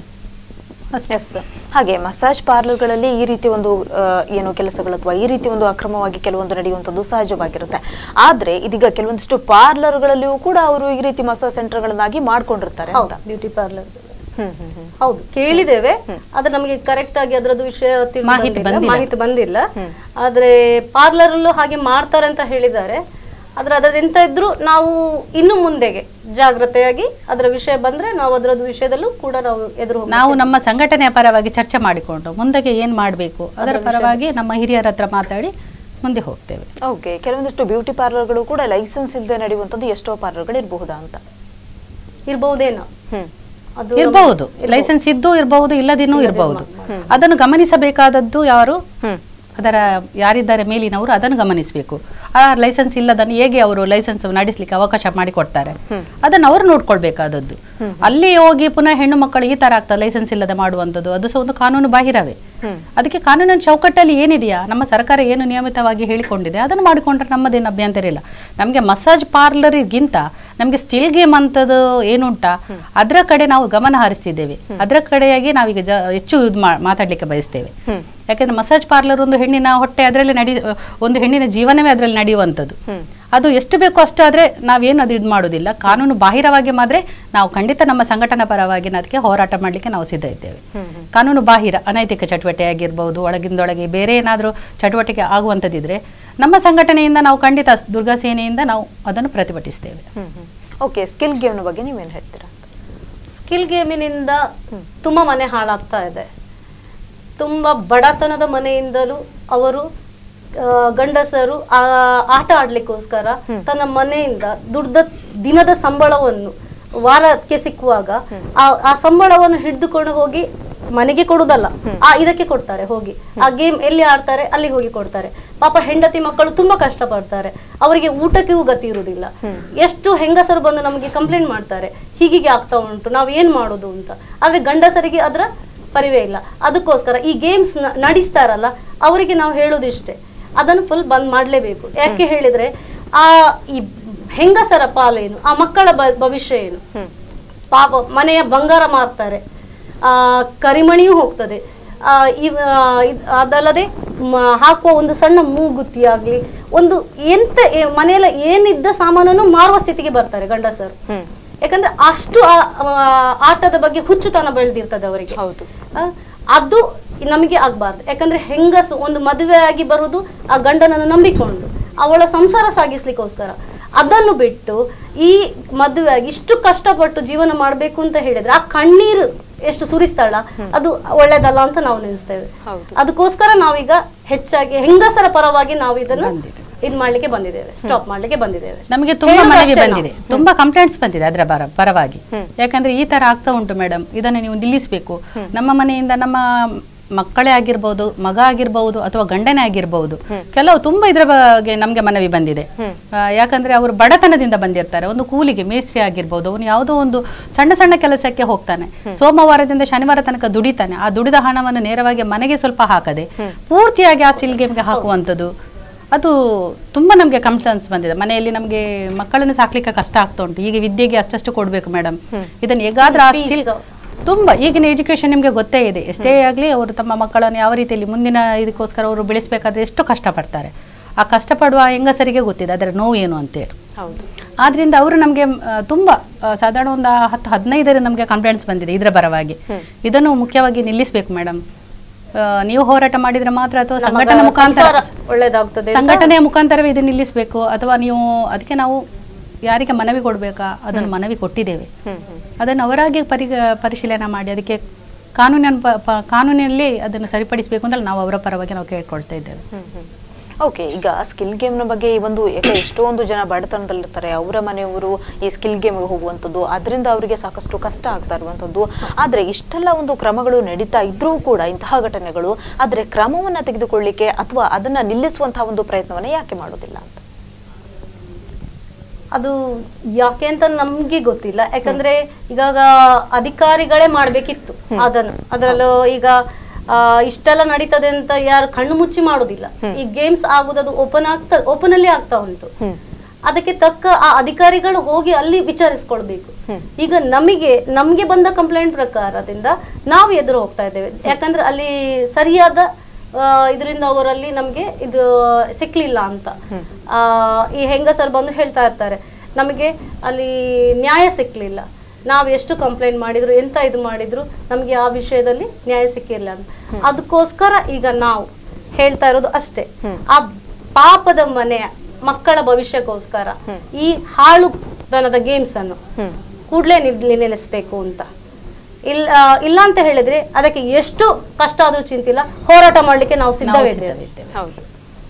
ಎಸ್ ಹಾಗೆ ಮಸಾಜ್ ಪಾರ್ಲರ್ಗಳಲ್ಲಿ ಈ ರೀತಿ ಒಂದು ಆ, ಏನು ಕೆಲಸಗಳು ಅಥವಾ ಈ ರೀತಿ ಒಂದು ಅಕ್ರಮವಾಗಿ ಕೆಲವೊಂದು ನಡೆಯುವಂಥದ್ದು ಸಹಜವಾಗಿರುತ್ತೆ ಆದ್ರೆ ಇದೀಗ ಕೆಲವೊಂದಿಷ್ಟು ಪಾರ್ಲರ್ಗಳಲ್ಲಿಯೂ ಕೂಡ ಅವರು ಈ ರೀತಿ ಮಸಾಜ್ ಸೆಂಟರ್ಗಳನ್ನಾಗಿ ಮಾಡ್ಕೊಂಡಿರ್ತಾರೆ ಅಂತ ಹೌದು ಬ್ಯೂಟಿ ಪಾರ್ಲರ್ ಹ್ಮ್ ಹ್ಮ್ ಹ್ಮ್ ಹೌದು ಕೇಳಿದ್ದೇವೆ ಆದ್ರೆ ನಮಗೆ ಕರೆಕ್ಟ್ ಆಗಿ ಅದರದ್ದು ವಿಷಯ ತಿಳಿದು ಮಾಹಿತಿ ಬಂದಿಲ್ಲ. ಬಂದಿಲ್ಲ. ಮಾಹಿತಿ ಬಂದಿಲ್ಲ ಆದ್ರೆ ಪಾರ್ಲರ್ ಅಲ್ಲೂ ಹಾಗೆ ಮಾಡ್ತಾರೆ ಅಂತ ಹೇಳಿದ್ದಾರೆ ಆದ್ರೆ ಅದರೆಂತ ಇದ್ರು ನಾವು ಇನ್ನು ಮುಂದೆಗೆ ಜಾಗ್ರತೆಯಾಗಿ ಅದರ ವಿಷಯ ಬಂದ್ರೆ ನಾವು ಅದರದ್ದು ವಿಷಯದಲ್ಲೂ ಕೂಡ ನಾವು ಎದುರು ಹೋಗ್ಬೇಕು. ನಾವು ನಮ್ಮ ಸಂಘಟನೆಯ ಪರವಾಗಿ ಚರ್ಚೆ ಮಾಡಿಕೊಂಡು ಮುಂದಕ್ಕೆ ಏನು ಮಾಡಬೇಕು ಅದರ ಪರವಾಗಿ ನಮ್ಮ ಹಿರಿಯರ ಹತ್ರ ಮಾತಾಡಿ ಮುಂದೆ ಹೋಗ್ತೇವೆ ಓಕೆ ಕೆಲವೊಂದಿಷ್ಟು ಬ್ಯೂಟಿ ಪಾರ್ಲರ್ಗಳು ಕೂಡ ಲೈಸೆನ್ಸ್ ಇಲ್ಲದೆ ನಡೆಯುವಂಥದ್ದು ಎಷ್ಟೋ ಪಾರ್ಲರ್ಗಳು ಇರಬಹುದಾ ಅಂತ ಇರ್ಬಹುದೇನೋ ಹ್ಮ್ ಅದು ಇರಬಹುದು ಲೈಸೆನ್ಸ್ ಇದ್ದು ಇರಬಹುದು ಇಲ್ಲದಿನ್ನೂ ಇರಬಹುದು ಅದನ್ನು ಗಮನಿಸಬೇಕಾದದ್ದು ಯಾರು ಹ್ಮ್ ಅದರ ಯಾರಿದ್ದಾರೆ ಮೇಲಿನವರು ಅದನ್ನು ಗಮನಿಸಬೇಕು ಆ ಲೈಸೆನ್ಸ್ ಇಲ್ಲದನ್ನು ಹೇಗೆ ಅವರು ಲೈಸೆನ್ಸ್ ನಡೆಸಲಿಕ್ಕೆ ಅವಕಾಶ ಮಾಡಿಕೊಡ್ತಾರೆ ಅದನ್ನು ಅವರು ನೋಡ್ಕೊಳ್ಬೇಕಾದದ್ದು ಅಲ್ಲಿ ಹೋಗಿ ಪುನಃ ಹೆಣ್ಣು ಮಕ್ಕಳು ಈ ತರ ಆಗ್ತದೆ ಲೈಸೆನ್ಸ್ ಇಲ್ಲದೆ ಮಾಡುವಂಥದ್ದು ಅದು ಸಹ ಒಂದು ಕಾನೂನು ಬಾಹಿರವೇ ಅದಕ್ಕೆ ಕಾನೂನಿನ ಚೌಕಟ್ಟಲ್ಲಿ ಏನಿದೆಯಾ ನಮ್ಮ ಸರ್ಕಾರ ಏನು ನಿಯಮಿತವಾಗಿ ಹೇಳಿಕೊಂಡಿದೆ ಅದನ್ನು ಮಾಡಿಕೊಂಡ್ರೆ ನಮ್ಮದೇನು ಅಭ್ಯಂತರ ಇಲ್ಲ ನಮಗೆ ಮಸಾಜ್ ಪಾರ್ಲರಿಗಿಂತ ನಮಗೆ ಸ್ಟಿಲ್ ಗೇಮ್ ಅಂತದ್ದು ಏನುಂಟಾ ಅದರ ಕಡೆ ನಾವು ಗಮನ ಹರಿಸ್ತಿದ್ದೇವೆ ಅದರ ಕಡೆಯಾಗಿ ನಾವೀಗ ಜ ಹೆಚ್ಚು ಇದು ಮಾ- ಮಾತಾಡ್ಲಿಕ್ಕೆ ಬಯಸ್ತೇವೆ ಯಾಕಂದ್ರೆ ಮಸಾಜ್ ಪಾರ್ಲರ್ ಒಂದು ಹೆಣ್ಣಿನ ಹೊಟ್ಟೆ ಅದರಲ್ಲಿ ನಡಿ ಒಂದು ಹೆಣ್ಣಿನ ಜೀವನವೇ ಅದರಲ್ಲಿ ನಡೆಯುವಂಥದ್ದು ಅದು ಎಷ್ಟು ಬೇಕೋ ಅಷ್ಟು ಆದ್ರೆ ನಾವೇನು ಅದು ಇದು ಮಾಡೋದಿಲ್ಲ ಕಾನೂನು ಬಾಹಿರವಾಗಿ ಮಾದ್ರೆ ನಾವು ಖಂಡಿತ ನಮ್ಮ ಸಂಘಟನಾ ಪರವಾಗಿ ಅದಕ್ಕೆ ಹೋರಾಟ ಮಾಡಲಿಕ್ಕೆ ನಾವು ಸಿದ್ಧ ಇದ್ದೇವೆ ಕಾನೂನು ಬಾಹಿರ ಅನೈತಿಕ ಚಟುವಟಿಕೆ ಆಗಿರ್ಬೋದು ಒಳಗಿಂದೊಳಗೆ ಬೇರೆ ಏನಾದರೂ ಚಟುವಟಿಕೆ ಆಗುವಂಥದ್ದಿದ್ರೆ ನಮ್ಮ ಸಂಘಟನೆಯಿಂದ ನಾವು ಖಂಡಿತ ದುರ್ಗಾ ಸೇನೆಯಿಂದ ನಾವು ಅದನ್ನು ಪ್ರತಿಭಟಿಸ್ತೇವೆ ಹ್ಮ್ ಹ್ಮ್ ಓಕೆ ಸ್ಕಿಲ್ ಗೇಮ್ನ ಬಗ್ಗೆ ನೀವೇನು ಹೇಳ್ತೀರಾ ಸ್ಕಿಲ್ ಗೇಮಿನಿಂದ ತುಂಬಾ ಮನೆ ಹಾಳಾಗ್ತಾ ಇದೆ ತುಂಬಾ ಬಡತನದ ಮನೆಯಿಂದಲೂ ಅವರು ಆ, ಗಂಡಸರು ಆ ಆಟ ಆಡ್ಲಿಕ್ಕೋಸ್ಕರ ತನ್ನ ಮನೆಯಿಂದ ದುಡ್ದ ದಿನದ ಸಂಬಳವನ್ನು ವಾರಕ್ಕೆ ಸಿಕ್ಕುವಾಗ ಆ ಆ ಸಂಬಳವನ್ನು ಹಿಡಿದುಕೊಂಡು ಹೋಗಿ ಮನೆಗೆ ಕೊಡುದಲ್ಲ ಆ ಇದಕ್ಕೆ ಕೊಡ್ತಾರೆ ಹೋಗಿ ಆ ಗೇಮ್ ಎಲ್ಲಿ ಆಡ್ತಾರೆ ಅಲ್ಲಿ ಹೋಗಿ ಕೊಡ್ತಾರೆ ಪಾಪ ಹೆಂಡತಿ ಮಕ್ಕಳು ತುಂಬಾ ಕಷ್ಟಪಡ್ತಾರೆ ಅವರಿಗೆ ಊಟಕ್ಕೂ ಗತಿ ಇರುವುದಿಲ್ಲ ಎಷ್ಟು ಹೆಂಗಸರು ಬಂದು ನಮಗೆ ಕಂಪ್ಲೇಂಟ್ ಮಾಡ್ತಾರೆ ಹೀಗೀಗೆ ಆಗ್ತಾ ಉಂಟು ನಾವ್ ಏನ್ ಮಾಡೋದು ಅಂತ ಆದ್ರೆ ಗಂಡಸರಿಗೆ ಅದರ ಪರಿವೇ ಇಲ್ಲ ಅದಕ್ಕೋಸ್ಕರ ಈ ಗೇಮ್ಸ್ ನಡೆಸ್ತಾರಲ್ಲ ಅವರಿಗೆ ನಾವು ಹೇಳೋದು ಇಷ್ಟೇ ಅದನ್ನು ಫುಲ್ ಬಂದ್ ಮಾಡಲೇಬೇಕು ಯಾಕೆ ಹೇಳಿದ್ರೆ ಆ ಈ ಹೆಂಗಸರ ಪಾಲೇನು ಆ ಮಕ್ಕಳ ಬ- ಭವಿಷ್ಯ ಏನು ಪಾಪ ಮನೆಯ ಬಂಗಾರ ಮಾರ್ತಾರೆ ಆ ಕರಿಮಣಿಯೂ ಹೋಗ್ತದೆ ಆ, ಇವ್- ಆ, ಇದ್- ಅದಲ್ಲದೆ ಮ- ಹಾಕುವ ಒಂದು ಸಣ್ಣ ಮೂಗುತಿ ಆಗ್ಲಿ ಒಂದು ಎಂತ ಏ- ಮನೆಯಲ್ಲ ಏನಿದ್ದ ಸಾಮಾನನ್ನು ಮಾರುವ ಸ್ಥಿತಿಗೆ ಬರ್ತಾರೆ ಗಂಡಸರು ಯಾಕಂದ್ರೆ ಅಷ್ಟು ಆ- ಆ ಆಟದ ಬಗ್ಗೆ ಹುಚ್ಚುತನ ಬೆಳೆದಿರ್ತದೆ ಅವರಿಗೆ ಹೌದು. ಆ, ಅದು ನಮಗೆ ಆಗ್ಬಾರ್ದು ಯಾಕಂದ್ರೆ ಹೆಂಗಸು ಒಂದು ಮದುವೆ ಆಗಿ ಬರುವುದು ಆ ಗಂಡನನ್ನು ನಂಬಿಕೊಂಡು ಅವಳ ಸಂಸಾರ ಸಾಗಿಸ್ಲಿಕ್ಕೋಸ್ಕರ ಅದನ್ನು ಬಿಟ್ಟು ಈ ಮದುವೆ ಆಗಿ ಇಷ್ಟು ಕಷ್ಟಪಟ್ಟು ಜೀವನ ಮಾಡಬೇಕು ಅಂತ ಹೇಳಿದ್ರೆ ಆ ಕಣ್ಣೀರು ಎಷ್ಟು ಸುರಿಸ್ತಾಳ ಅದು ಒಳ್ಳೇದಲ್ಲ ಅಂತ ನಾವು ನೆನೆಸ್ತೇವೆ ಹೌದು. ಅದಕ್ಕೋಸ್ಕರ ನಾವೀಗ ಹೆಚ್ಚಾಗಿ ಹೆಂಗಸರ ಪರವಾಗಿ ನಾವು ಇದನ್ನು ಇದ್ ಮಾಡ್ಲಿಕ್ಕೆ ಬಂದಿದ್ದೇವೆ ಸ್ಟಾಪ್ ಮಾಡ್ಲಿಕ್ಕೆ ಬಂದಿದ್ದೇವೆ ನಮಗೆ ತುಂಬಾ ಹೇಳೋದು ಮನವಿ ಅಷ್ಟೇ ಬಂದಿದೆ ತುಂಬಾ ಕಂಪ್ಲೇಂಟ್ಸ್ ಬಂದಿದೆ ಅದರ ಪರ ಪರವಾಗಿ ಯಾಕಂದ್ರೆ ಈ ತರ ಆಗ್ತಾ ಉಂಟು ಮೇಡಮ್ ಇದನ್ನು ನೀವು ನಿಲ್ಲಿಸಬೇಕು ನಮ್ಮ ಮನೆಯಿಂದ ನಮ್ಮ ಮಕ್ಕಳೇ ಆಗಿರ್ಬೋದು ಮಗ ಆಗಿರ್ಬಹುದು ಅಥವಾ ಗಂಡನೇ ಆಗಿರ್ಬಹುದು ಕೆಲವು ತುಂಬಾ ಇದ್ರ ಬಗ್ಗೆ ನಮ್ಗೆ ಮನವಿ ಬಂದಿದೆ ಆ, ಯಾಕಂದ್ರೆ ಅವರು ಬಡತನದಿಂದ ಬಂದಿರ್ತಾರೆ ಒಂದು ಕೂಲಿಗೆ ಮೇಸ್ತ್ರಿ ಆಗಿರ್ಬೋದು ಅವನು ಯಾವುದೋ ಒಂದು ಸಣ್ಣ ಸಣ್ಣ ಕೆಲಸಕ್ಕೆ ಹೋಗ್ತಾನೆ ಸೋಮವಾರದಿಂದ ಶನಿವಾರ ತನಕ ದುಡಿತಾನೆ ಆ ದುಡಿದ ಹಣವನ್ನು ನೇರವಾಗಿ ಮನೆಗೆ ಸ್ವಲ್ಪ ಹಾಕದೆ ಪೂರ್ತಿಯಾಗಿ ಆ ಸ್ಟಿಲ್ ಗೇಮ್ಗೆ ಹಾಕುವಂಥದ್ದು ಅದು ತುಂಬ ನಮಗೆ ಕಂಪ್ಲೇಂಟ್ಸ್ ಬಂದಿದೆ ಮನೆಯಲ್ಲಿ ನಮಗೆ ಮಕ್ಕಳನ್ನು ಸಾಕ್ಲಿಕ್ಕೆ ಕಷ್ಟ ಆಗ್ತಾ ಉಂಟು ಈಗ ವಿದ್ಯೆಗೆ ಅಷ್ಟಷ್ಟು ಕೊಡಬೇಕು ಮೇಡಮ್ ಇದನ್ನು ಹೇಗಾದ್ರೂ ಆ ಸ್ಟಿಲ್ ತುಂಬ ಈಗಿನ ಎಜುಕೇಶನ್ ನಿಮಗೆ ಗೊತ್ತೇ ಇದೆ ಎಷ್ಟೇ ಆಗಲಿ ಅವರು ತಮ್ಮ ಮಕ್ಕಳನ್ನು ಯಾವ ರೀತಿಯಲ್ಲಿ ಮುಂದಿನ ಇದಕ್ಕೋಸ್ಕರ ಅವರು ಬೆಳೆಸಬೇಕಾದ್ರೆ ಎಷ್ಟು ಕಷ್ಟಪಡ್ತಾರೆ ಆ ಕಷ್ಟಪಡುವ ಹೆಂಗಸರಿಗೆ ಗೊತ್ತಿದೆ ಅದರ ನೋವು ಏನು ಅಂತೇಳಿ ಹೌದು ಆದ್ರಿಂದ ಅವರು ನಮಗೆ ತುಂಬ ಆ, ಸಾಧಾರಣ ಒಂದು ಹತ್ತು ಹದಿನೈದರ ನಮಗೆ ಕಂಪ್ಲೇಂಟ್ಸ್ ಬಂದಿದೆ ಇದರ ಪರವಾಗಿ ಇದನ್ನು ಮುಖ್ಯವಾಗಿ ನಿಲ್ಲಿಸಬೇಕು ಮೇಡಮ್ ನೀವು ಹೋರಾಟ ಮಾಡಿದ್ರೆ ಮಾತ್ರ ಅಥವಾ ನಮ್ಮ ಸಂಘಟನೆ ಮುಖಾಂತರ ಸಂಸಾರ ಒಳ್ಳೇದಾಗ್ತದೆ ಅಂತ ಸಂಘಟನೆಯ ಮುಖಾಂತರವೇ ಇದನ್ನು ನಿಲ್ಲಿಸಬೇಕು ಅಥವಾ ನೀವು ಅದಕ್ಕೆ ನಾವು ಯಾರಿಗೆ ಮನವಿ ಕೊಡಬೇಕಾ ಅದನ್ನು ಮನವಿ ಕೊಟ್ಟಿದ್ದೇವೆ ಅದನ್ನು ಅವರಾಗಿ ಪರಿ ಪರಿಶೀಲನೆ ಮಾಡಿ ಅದಕ್ಕೆ ಕಾನೂನಿನ ಪ- ಪ- ಕಾನೂನಿನಲ್ಲಿ ಅದನ್ನು ಸರಿಪಡಿಸಬೇಕು ಅಂತ ನಾವು ಅವರ ಪರವಾಗಿ ನಾವು ಕೇಳ್ಕೊಳ್ತಾ ಇದ್ದೇವೆ ಓಕೆ ಈಗ ಸ್ಕಿಲ್ ಗೇಮ್ನ ಬಗ್ಗೆ ಈ ಒಂದು ಯಾಕೆ ಎಷ್ಟೊಂದು ಜನ ಬಡತನದಲ್ಲಿರ್ತಾರೆ ಅವರ ಮನೆಯವರು ಈ ಸ್ಕಿಲ್ ಗೇಮ್ಗೆ ಹೋಗುವಂಥದ್ದು ಅದರಿಂದ ಅವರಿಗೆ ಸಾಕಷ್ಟು ಕಷ್ಟ ಆಗ್ತಾ ಇರುವಂಥದ್ದು ಆದರೆ ಇಷ್ಟೆಲ್ಲ ಒಂದು ಕ್ರಮಗಳು ನಡೀತಾ ಇದ್ರೂ ಕೂಡ ಇಂತಹ ಘಟನೆಗಳು ಆದರೆ ಕ್ರಮವನ್ನು ತೆಗೆದುಕೊಳ್ಳಿಕ್ಕೆ ಅಥವಾ ಅದನ್ನ ನಿಲ್ಲಿಸುವಂತಹ ಒಂದು ಪ್ರಯತ್ನವನ್ನ ಯಾಕೆ ಮಾಡೋದಿಲ್ಲ ಅಂತ ಅದು ಯಾಕೆ ಅಂತ ನಮ್ಗೆ ಗೊತ್ತಿಲ್ಲ ಯಾಕಂದ್ರೆ ಇವಾಗ ಅಧಿಕಾರಿಗಳೇ ಮಾಡ್ಬೇಕಿತ್ತು ಅದನ್ನು ಅದರಲ್ಲೂ ಈಗ ಆ, ಇಷ್ಟೆಲ್ಲ ನಡೀತದೆ ಅಂತ ಯಾರು ಕಣ್ಣು ಮುಚ್ಚಿ ಮಾಡೋದಿಲ್ಲ ಈ ಗೇಮ್ಸ್ ಆಗುದದು ಓಪನ್ ಆಗ್ತಾ ಓಪನ್ ಅಲ್ಲಿ ಆಗ್ತಾ ಉಂಟು ಅದಕ್ಕೆ ತಕ್ಕ ಆ ಅಧಿಕಾರಿಗಳು ಹೋಗಿ ಅಲ್ಲಿ ವಿಚಾರಿಸ್ಕೊಳ್ಬೇಕು ಈಗ ನಮಗೆ ನಮ್ಗೆ ಬಂದ ಕಂಪ್ಲೇಂಟ್ ಪ್ರಕಾರದಿಂದ ನಾವು ಎದುರು ಹೋಗ್ತಾ ಇದ್ದೇವೆ ಯಾಕಂದ್ರೆ ಅಲ್ಲಿ ಸರಿಯಾದ ಇದರಿಂದ ಅವರಲ್ಲಿ ನಮಗೆ ಇದು ಸಿಕ್ಲಿಲ್ಲ ಅಂತ ಆ, ಈ ಹೆಂಗಸರು ಬಂದು ಹೇಳ್ತಾ ಇರ್ತಾರೆ ನಮಗೆ ಅಲ್ಲಿ ನ್ಯಾಯ ಸಿಕ್ಲಿಲ್ಲ ನಾವು ಎಷ್ಟು ಕಂಪ್ಲೇಂಟ್ ಮಾಡಿದ್ರು ಎಂತ ಇದು ಮಾಡಿದ್ರು ನಮಗೆ ಆ ವಿಷಯದಲ್ಲಿ ನ್ಯಾಯ ಸಿಕ್ಕಿಲ್ಲ ಅಂತ ಅದಕ್ಕೋಸ್ಕರ ಈಗ ನಾವು ಹೇಳ್ತಾ ಇರೋದು ಅಷ್ಟೇ ಆ ಪಾಪದ ಮನೆಯ ಮಕ್ಕಳ ಭವಿಷ್ಯಕ್ಕೋಸ್ಕರ ಈ ಹಾಳು ದನದ ಗೇಮ್ಸ್ ಅನ್ನು ಕೂಡಲೇ ನಿಲ್ಲಿಸಬೇಕು ಅಂತ ಇಲ್ಲ ಆ, ಇಲ್ಲ ಅಂತ ಹೇಳಿದ್ರೆ ಅದಕ್ಕೆ ಎಷ್ಟು ಕಷ್ಟ ಆದ್ರೂ ಚಿಂತಿಲ್ಲ ಹೋರಾಟ ಮಾಡ್ಲಿಕ್ಕೆ ನಾವು ಸಿದ್ಧವಿದ್ದೇವೆ ಹೌದು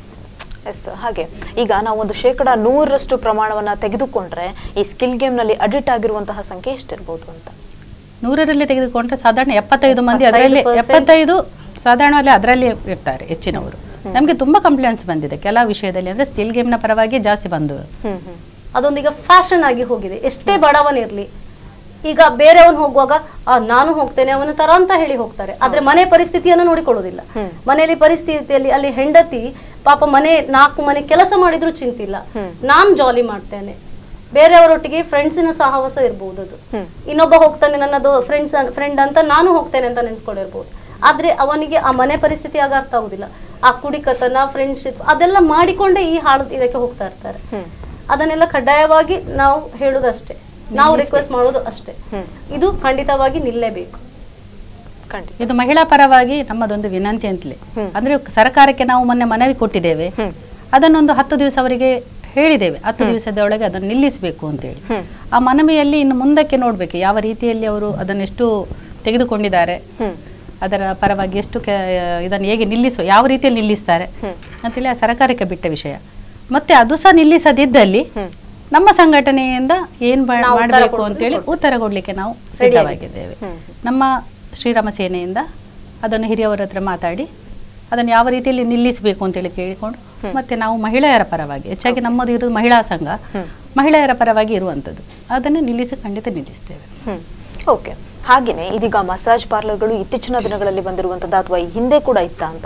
ಎಸ್ ಹಾಗೆ ಈಗ ನಾವು ಒಂದು ಶೇಕಡ ನೂರರಷ್ಟು ಪ್ರಮಾಣವನ್ನ ತೆಗೆದುಕೊಂಡ್ರೆ ಈ ಸ್ಕಿಲ್ ಗೇಮ್ನಲ್ಲಿ ಅಡಿಕ್ಟ್ ಆಗಿರುವಂತಹ ಸಂಖ್ಯೆ ಎಷ್ಟಿರ್ಬೋದು ಅಂತ ನೂರರಲ್ಲಿ ತೆಗೆದುಕೊಂಡ್ರೆ ಸಾಧಾರಣ ಎಪ್ಪತ್ತೈದು ಮಂದಿ ಅದರಲ್ಲಿ 75% ಎಪ್ಪತ್ತೈದು ಸಾಧಾರಣವಾಗಿ ಅದರಲ್ಲಿ ಇರ್ತಾರೆ ಹೆಚ್ಚಿನವರು ನಮಗೆ ತುಂಬಾ ಕಂಪ್ಲೇಂಟ್ಸ್ ಬಂದಿದೆ ಕೆಲವು ವಿಷಯದಲ್ಲಿ ಅಂದ್ರೆ ಸ್ಟಿಲ್ ಗೇಮ್ನ ಪರವಾಗಿ ಜಾಸ್ತಿ ಬಂದು ಹ್ಮ್ ಹ್ಮ್ ಅದೊಂದೀಗ ಫ್ಯಾಷನ್ ಆಗಿ ಹೋಗಿದೆ ಎಷ್ಟೇ ಬಡವನಿರ್ಲಿ ಈಗ ಬೇರೆಯವನು ಹೋಗುವಾಗ ಆ, ನಾನು ಹೋಗ್ತೇನೆ ಅವನ ತರ ಅಂತ ಹೇಳಿ ಹೋಗ್ತಾರೆ ಆದ್ರೆ ಮನೆ ಪರಿಸ್ಥಿತಿಯನ್ನು ನೋಡಿಕೊಳ್ಳೋದಿಲ್ಲ ಮನೆಯಲ್ಲಿ ಪರಿಸ್ಥಿತಿಯಲ್ಲಿ ಅಲ್ಲಿ ಹೆಂಡತಿ ಪಾಪ ಮನೆ ನಾಲ್ಕು ಮನೆ ಕೆಲಸ ಮಾಡಿದ್ರು ಚಿಂತಿಲ್ಲ ನಾನ್ ಜಾಲಿ ಮಾಡ್ತೇನೆ ಬೇರೆಯವರೊಟ್ಟಿಗೆ ಫ್ರೆಂಡ್ಸಿನ ಸಹವಾಸ ಇರ್ಬೋದು ಅದು ಇನ್ನೊಬ್ಬ ಹೋಗ್ತಾನೆ ನನ್ನದು ಫ್ರೆಂಡ್ಸ್ ಫ್ರೆಂಡ್ ಅಂತ ನಾನು ಹೋಗ್ತೇನೆ ಅಂತ ನೆನ್ಸ್ಕೊಂಡಿರ್ಬೋದು ಆದ್ರೆ ಅವನಿಗೆ ಆ ಮನೆ ಪರಿಸ್ಥಿತಿ ಆಗ ಅರ್ಥ ಆಗುದಿಲ್ಲ ಆ ಕುಡಿಕತನ ಫ್ರೆಂಡ್ಶಿಪ್ ಅದೆಲ್ಲ ಮಾಡಿಕೊಂಡೇ ಈ ಹಾಳು ಇದಕ್ಕೆ ಹೋಗ್ತಾ ಇರ್ತಾರೆ ಅದನ್ನೆಲ್ಲ ಕಡ್ಡಾಯವಾಗಿ ನಾವು ಹೇಳುದಷ್ಟೇ ನಾವು ರಿಕ್ವೆಸ್ಟ್ ಮಾಡೋದು ಅಷ್ಟೇ ಇದು ಖಂಡಿತವಾಗಿ ನಿಲ್ಲೇಬೇಕು ಖಂಡಿತ ಇದು ಮಹಿಳಾ ಪರವಾಗಿ ನಮ್ಮದೊಂದು ವಿನಂತಿ ಅಂತಲೇ ಅಂದ್ರೆ ಸರ್ಕಾರಕ್ಕೆ ನಾವು ಮೊನ್ನೆ ಮನವಿ ಕೊಟ್ಟಿದ್ದೇವೆ ಅದನ್ನೊಂದು ಹತ್ತು ದಿವಸ ಅವರಿಗೆ ಹೇಳಿದ್ದೇವೆ ಹತ್ತು ದಿವಸದ ಒಳಗೆ ಅದನ್ನು ನಿಲ್ಲಿಸಬೇಕು ಅಂತೇಳಿ ಆ ಮನವಿಯಲ್ಲಿ ಇನ್ನು ಮುಂದಕ್ಕೆ ನೋಡ್ಬೇಕು ಯಾವ ರೀತಿಯಲ್ಲಿ ಅವರು ಅದನ್ನೆಷ್ಟು ತೆಗೆದುಕೊಂಡಿದ್ದಾರೆ ಅದರ ಪರವಾಗಿ ಎಷ್ಟು ಕೆ- ಇದನ್ನು ಹೇಗೆ ನಿಲ್ಲಿಸುವ ಯಾವ ರೀತಿಯಲ್ಲಿ ನಿಲ್ಲಿಸ್ತಾರೆ ಅಂತೇಳಿ ಆ ಸರ್ಕಾರಕ್ಕೆ ಬಿಟ್ಟ ವಿಷಯ ಮತ್ತೆ ಅದು ಸಹ ನಿಲ್ಲಿಸದಿದ್ದಲ್ಲಿ ನಮ್ಮ ಸಂಘಟನೆಯಿಂದ ಏನ್ ಬ- ಮಾಡಬೇಕು ಅಂತೇಳಿ ಉತ್ತರ ಕೊಡ್ಲಿಕ್ಕೆ ನಾವು ಸಿದ್ಧವಾಗಿದ್ದೇವೆ ನಮ್ಮ ಶ್ರೀರಾಮ ಸೇನೆಯಿಂದ ಅದನ್ನು ಹಿರಿಯವರ ಹತ್ರ ಮಾತಾಡಿ ಅದನ್ನು ಯಾವ ರೀತಿಯಲ್ಲಿ ನಿಲ್ಲಿಸಬೇಕು ಅಂತೇಳಿ ಕೇಳಿಕೊಂಡು ಮತ್ತೆ ನಾವು ಮಹಿಳೆಯರ ಪರವಾಗಿ ಹೆಚ್ಚಾಗಿ ನಮ್ಮದು ಇರೋದು ಮಹಿಳಾ ಸಂಘ ಮಹಿಳೆಯರ ಪರವಾಗಿ ಇರುವಂಥದ್ದು ಅದನ್ನು ನಿಲ್ಲಿಸಿ ಖಂಡಿತ ನಿಲ್ಲಿಸ್ತೇವೆ ಹ್ಮ್ ಓಕೆ ಹಾಗೇನೆ ಇದೀಗ ಮಸಾಜ್ ಪಾರ್ಲರ್ಗಳು ಇತ್ತೀಚಿನ ದಿನಗಳಲ್ಲಿ ಬಂದಿರುವಂತದ್ದು ಅಥವಾ ಈ ಹಿಂದೆ ಕೂಡ ಇತ್ತ ಅಂತ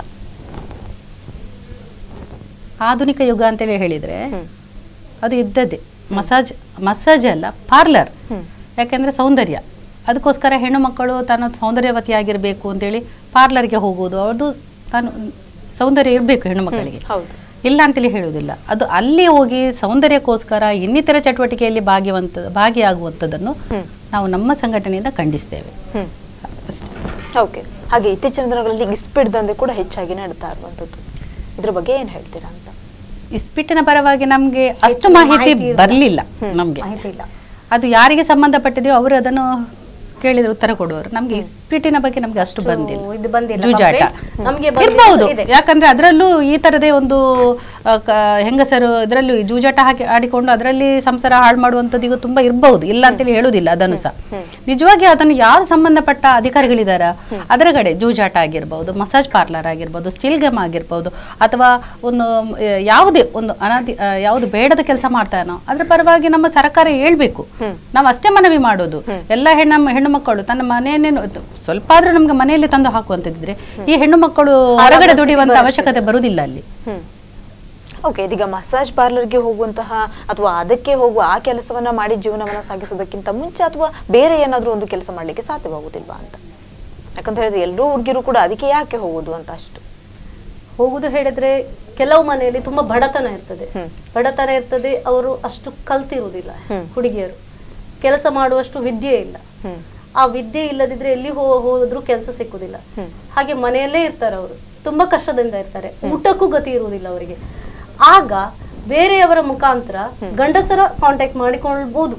ಆಧುನಿಕ ಯುಗ ಅಂತೇಳಿ ಹೇಳಿದ್ರೆ ಅದು ಇದ್ದದ್ದೇ ಮಸಾಜ್ ಮಸಾಜ್ ಅಲ್ಲ ಪಾರ್ಲರ್ ಯಾಕೆಂದ್ರೆ ಸೌಂದರ್ಯ ಅದಕ್ಕೋಸ್ಕರ ಹೆಣ್ಣು ಮಕ್ಕಳು ತಾನು ಸೌಂದರ್ಯವತಿಯಾಗಿರ್ಬೇಕು ಅಂತೇಳಿ ಪಾರ್ಲರ್ಗೆ ಹೋಗುವುದು ಅವ್ರದ್ದು ತಾನು ಸೌಂದರ್ಯ ಇರಬೇಕು ಹೆಣ್ಣು ಮಕ್ಕಳಿಗೆ ಹೌದು ಇಲ್ಲ ಅಂತೇಳಿ ಹೇಳುವುದಿಲ್ಲ ಅದು ಅಲ್ಲಿ ಹೋಗಿ ಸೌಂದರ್ಯಕ್ಕೋಸ್ಕರ ಇನ್ನಿತರ ಚಟುವಟಿಕೆಯಲ್ಲಿ ಭಾಗಿವಂತ ಭಾಗಿಯಾಗುವಂಥದ್ದನ್ನು ನಾವು ನಮ್ಮ ಸಂಘಟನೆಯಿಂದ ಖಂಡಿಸ್ತೇವೆ ಹ್ಮ್ ಅಷ್ಟೇ ಓಕೆ ಹಾಗೆ ಇತ್ತೀಚಿನ ದಿನಗಳಲ್ಲಿ ಇಸ್ಪಿಟ್ ದಂಧೆ ಕೂಡ ಹೆಚ್ಚಾಗಿ ನಡೀತಾ ಇರುವಂತದ್ದು ಇದ್ರ ಬಗ್ಗೆ ಏನ್ ಹೇಳ್ತೀರಾ ಅಂತ ಇಸ್ಪಿಟ್ಟಿನ ಪರವಾಗಿ ನಮ್ಗೆ ಅಷ್ಟು ಹೆಚ್ಚಿನ ಮಾಹಿತಿ ಮಾಹಿತಿ ಇಲ್ಲ. ಬರಲಿಲ್ಲ ನಮ್ಗೆ ಮಾಹಿತಿ ಇಲ್ಲ ಅದು ಯಾರಿಗೆ ಸಂಬಂಧಪಟ್ಟಿದೆಯೋ ಅವರು ಅದನ್ನು ಕೇಳಿದ್ರೆ ಉತ್ತರ ಕೊಡುವರು ನಮ್ಗೆ ಇಸ್ಪಿಟ್ಟಿನ ಬಗ್ಗೆ ನಮ್ಗೆ ಅಷ್ಟು ಬಂದಿಲ್ಲ ಇದು ಬಂದಿಲ್ಲ ಜೂಜಾಟ complaint. ನಮ್ಗೆ ಬಂದಿದ್ದು ಇರ್ಬಹುದು ಇದೆ. ಯಾಕಂದ್ರೆ ಅದರಲ್ಲೂ ಈ ತರದೇ ಒಂದು ಆ, ಕ- ಹೆಂಗಸರು ಇದರಲ್ಲೂ ಈ ಜೂಜಾಟ ಹಾಕಿ ಆಡಿಕೊಂಡು ಅದರಲ್ಲಿ ಸಂಸಾರ ಹಾಳು ಮಾಡುವಂಥದ್ದು ಈಗ ತುಂಬಾ ಇರಬಹುದು ಇಲ್ಲ ಅಂತೇಳಿ ಹೇಳುದಿಲ್ಲ ಅದನ್ನು ಸಹ ನಿಜವಾಗಿ ಅದನ್ನು ಯಾರು ಸಂಬಂಧಪಟ್ಟ ಅಧಿಕಾರಿಗಳಿದಾರ ಅದರ ಕಡೆ ಜೂಜಾಟ ಆಗಿರ್ಬೋದು ಮಸಾಜ್ ಪಾರ್ಲರ್ ಆಗಿರ್ಬೋದು ಸ್ಟಿಲ್ ಗೇಮ್ ಆಗಿರ್ಬೋದು ಅಥವಾ ಒಂದು ಆ, ಯಾವುದೇ ಒಂದು ಅನಾದಿ ಆ, ಯಾವುದು ಬೇಡದ ಕೆಲಸ ಮಾಡ್ತಾನೋ ಅದ್ರ ಪರವಾಗಿ ನಮ್ಮ ಸರ್ಕಾರ ಹೇಳ್ಬೇಕು ನಾವು ಅಷ್ಟೇ ಮನವಿ ಮಾಡೋದು ಎಲ್ಲ ಹೆಣ್ಣ ಹೆಣ್ಣು ಮಕ್ಕಳು ತನ್ನ ಮನೆಯನ್ನೇ ಸ್ವಲ್ಪ ಆದ್ರೂ ನಮ್ಗೆ ಮನೆಯಲ್ಲಿ ತಂದು ಹಾಕುವಂತದಿದ್ರೆ ಈ ಹೆಣ್ಣು ಮಕ್ಕಳು ಹೊರಗಡೆ ದುಡಿಯುವಂತ ಅವಶ್ಯಕತೆ ಬರುವುದಿಲ್ಲ ಅಲ್ಲಿ ಹ್ಮ್ ಓಕೆ ಇದೀಗ ಮಸಾಜ್ ಪಾರ್ಲರ್ಗೆ ಹೋಗುವಂತಹ ಅಥವಾ ಅದಕ್ಕೆ ಹೋಗುವ ಆ ಕೆಲಸವನ್ನ ಮಾಡಿ ಜೀವನವನ್ನ ಸಾಗಿಸೋದಕ್ಕಿಂತ ಮುಂಚೆ ಅಥವಾ ಬೇರೆ ಏನಾದ್ರೂ ಒಂದು ಕೆಲಸ ಮಾಡ್ಲಿಕ್ಕೆ ಸಾಧ್ಯವಾಗುದಿಲ್ವಾ ಅಂತ ಯಾಕಂತ ಹೇಳಿದ್ರೆ ಎಲ್ಲರೂ ಹುಡುಗಿರು ಕೂಡ ಅದಕ್ಕೆ ಯಾಕೆ ಹೋಗುದು ಅಂತ ಅಷ್ಟು ಹೋಗುದು ಹೇಳಿದ್ರೆ ಕೆಲವು ಮನೆಯಲ್ಲಿ ತುಂಬಾ ಬಡತನ ಇರ್ತದೆ ಬಡತನ ಇರ್ತದೆ ಅವರು ಅಷ್ಟು ಕಲ್ತಿರುವುದಿಲ್ಲ ಹುಡುಗಿಯರು ಕೆಲಸ ಮಾಡುವಷ್ಟು ವಿದ್ಯೆ ಇಲ್ಲ ಆ ವಿದ್ಯೆ ಇಲ್ಲದಿದ್ರೆ ಎಲ್ಲಿ ಹೋ ಹೋದ್ರು ಕೆಲಸ ಸಿಕ್ಕುದಿಲ್ಲ ಹಾಗೆ ಮನೆಯಲ್ಲೇ ಇರ್ತಾರೆ ಅವರು ತುಂಬಾ ಕಷ್ಟದಿಂದ ಇರ್ತಾರೆ ಊಟಕ್ಕೂ ಗತಿ ಇರುವುದಿಲ್ಲ ಅವರಿಗೆ ಆಗ ಬೇರೆಯವರ ಮುಖಾಂತರ ಗಂಡಸರ ಕಾಂಟ್ಯಾಕ್ಟ್ ಮಾಡಿಕೊಳ್ಬಹುದು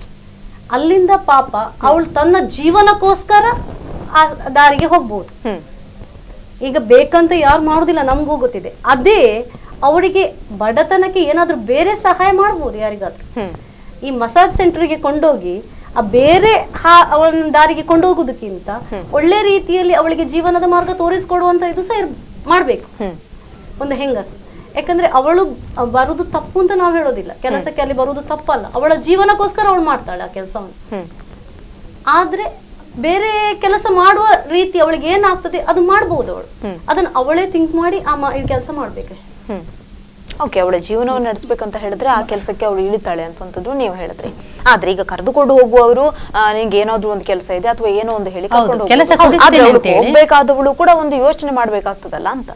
ಅಲ್ಲಿಂದ ಪಾಪ ಅವಳು ತನ್ನ ಜೀವನಕ್ಕೋಸ್ಕರ ಆ ದಾರಿಗೆ ಹೋಗ್ಬೋದು ಹ್ಮ್ ಈಗ ಬೇಕಂತ ಯಾರು ಮಾಡುದಿಲ್ಲ ನಮಗೂ ಗೊತ್ತಿದೆ ಅದೇ ಅವಳಿಗೆ ಬಡತನಕ್ಕೆ ಏನಾದ್ರೂ ಬೇರೆ ಸಹಾಯ ಮಾಡ್ಬೋದು ಯಾರಿಗಾದ್ರೂ ಹ್ಮ್ ಈ ಮಸಾಜ್ ಸೆಂಟರ್ಗೆ ಕೊಂಡೋಗಿ ಆ ಬೇರೆ ಹಾ- ಅವಳನ್ನ ದಾರಿಗೆ ಕೊಂಡೋಗುದಕ್ಕಿಂತ ಒಳ್ಳೆ ರೀತಿಯಲ್ಲಿ ಅವಳಿಗೆ ಜೀವನದ ಮಾರ್ಗ ತೋರಿಸ್ಕೊಡುವಂತ ಇದು ಸಹ ಇರ್- ಮಾಡ್ಬೇಕು ಹ್ಮ್ ಒಂದು ಹೆಂಗಸು ಯಾಕಂದ್ರೆ ಅವಳು ಬರುದು ತಪ್ಪು ಅಂತ ನಾವು ಹೇಳೋದಿಲ್ಲ ಕೆಲಸಕ್ಕೆ ಅಲ್ಲಿ ಬರುವುದು ತಪ್ಪಲ್ಲ ಅವಳ ಜೀವನಕ್ಕೋಸ್ಕರ ಅವಳು ಮಾಡ್ತಾಳೆ ಆ ಕೆಲಸವನ್ನು ಹ್ಮ್ ಆದ್ರೆ ಬೇರೆ ಕೆಲಸ ಮಾಡುವ ರೀತಿ ಅವಳಿಗೆ ಏನಾಗ್ತದೆ ಅದು ಮಾಡ್ಬೋದು ಅವಳು ಅದನ್ನ ಅವಳೇ ಥಿಂಕ್ ಮಾಡಿ ಆ ಮ- ಈ ಕೆಲಸ ಮಾಡ್ಬೇಕು ಹ್ಮ್ ಓಕೆ ಅವಳ ಜೀವನವನ್ನು ನಡೆಸ್ಬೇಕಂತ ಹೇಳಿದ್ರೆ ಆ ಕೆಲಸಕ್ಕೆ ಅವಳು ಇಳಿತಾಳೆ ಅಂತಂತದ್ದು ನೀವು ಹೇಳಿದ್ರಿ ಆದ್ರೆ ಈಗ ಕರೆದುಕೊಂಡು ಹೋಗುವವರು ಆ, ನಿಂಗೆ ಏನಾದ್ರೂ ಒಂದು ಕೆಲಸ ಇದೆ ಅಥವಾ ಏನೋ ಒಂದು ಹೇಳಿ ಹೌದು, ಕರ್ಕೊಂಡು ಕೆಲಸ ಹೋಗ್ಬೋದು. ಆದ್ರೆ ಕೊಡಿಸ್ತೇನೆ ಅವ್ಳು ಅಂತೇಳಿ. ಹೋಗ್ಬೇಕಾದವಳು ಕೂಡ ಒಂದು ಯೋಚನೆ ಮಾಡ್ಬೇಕಾಗ್ತದಲ್ಲ ಅಂತ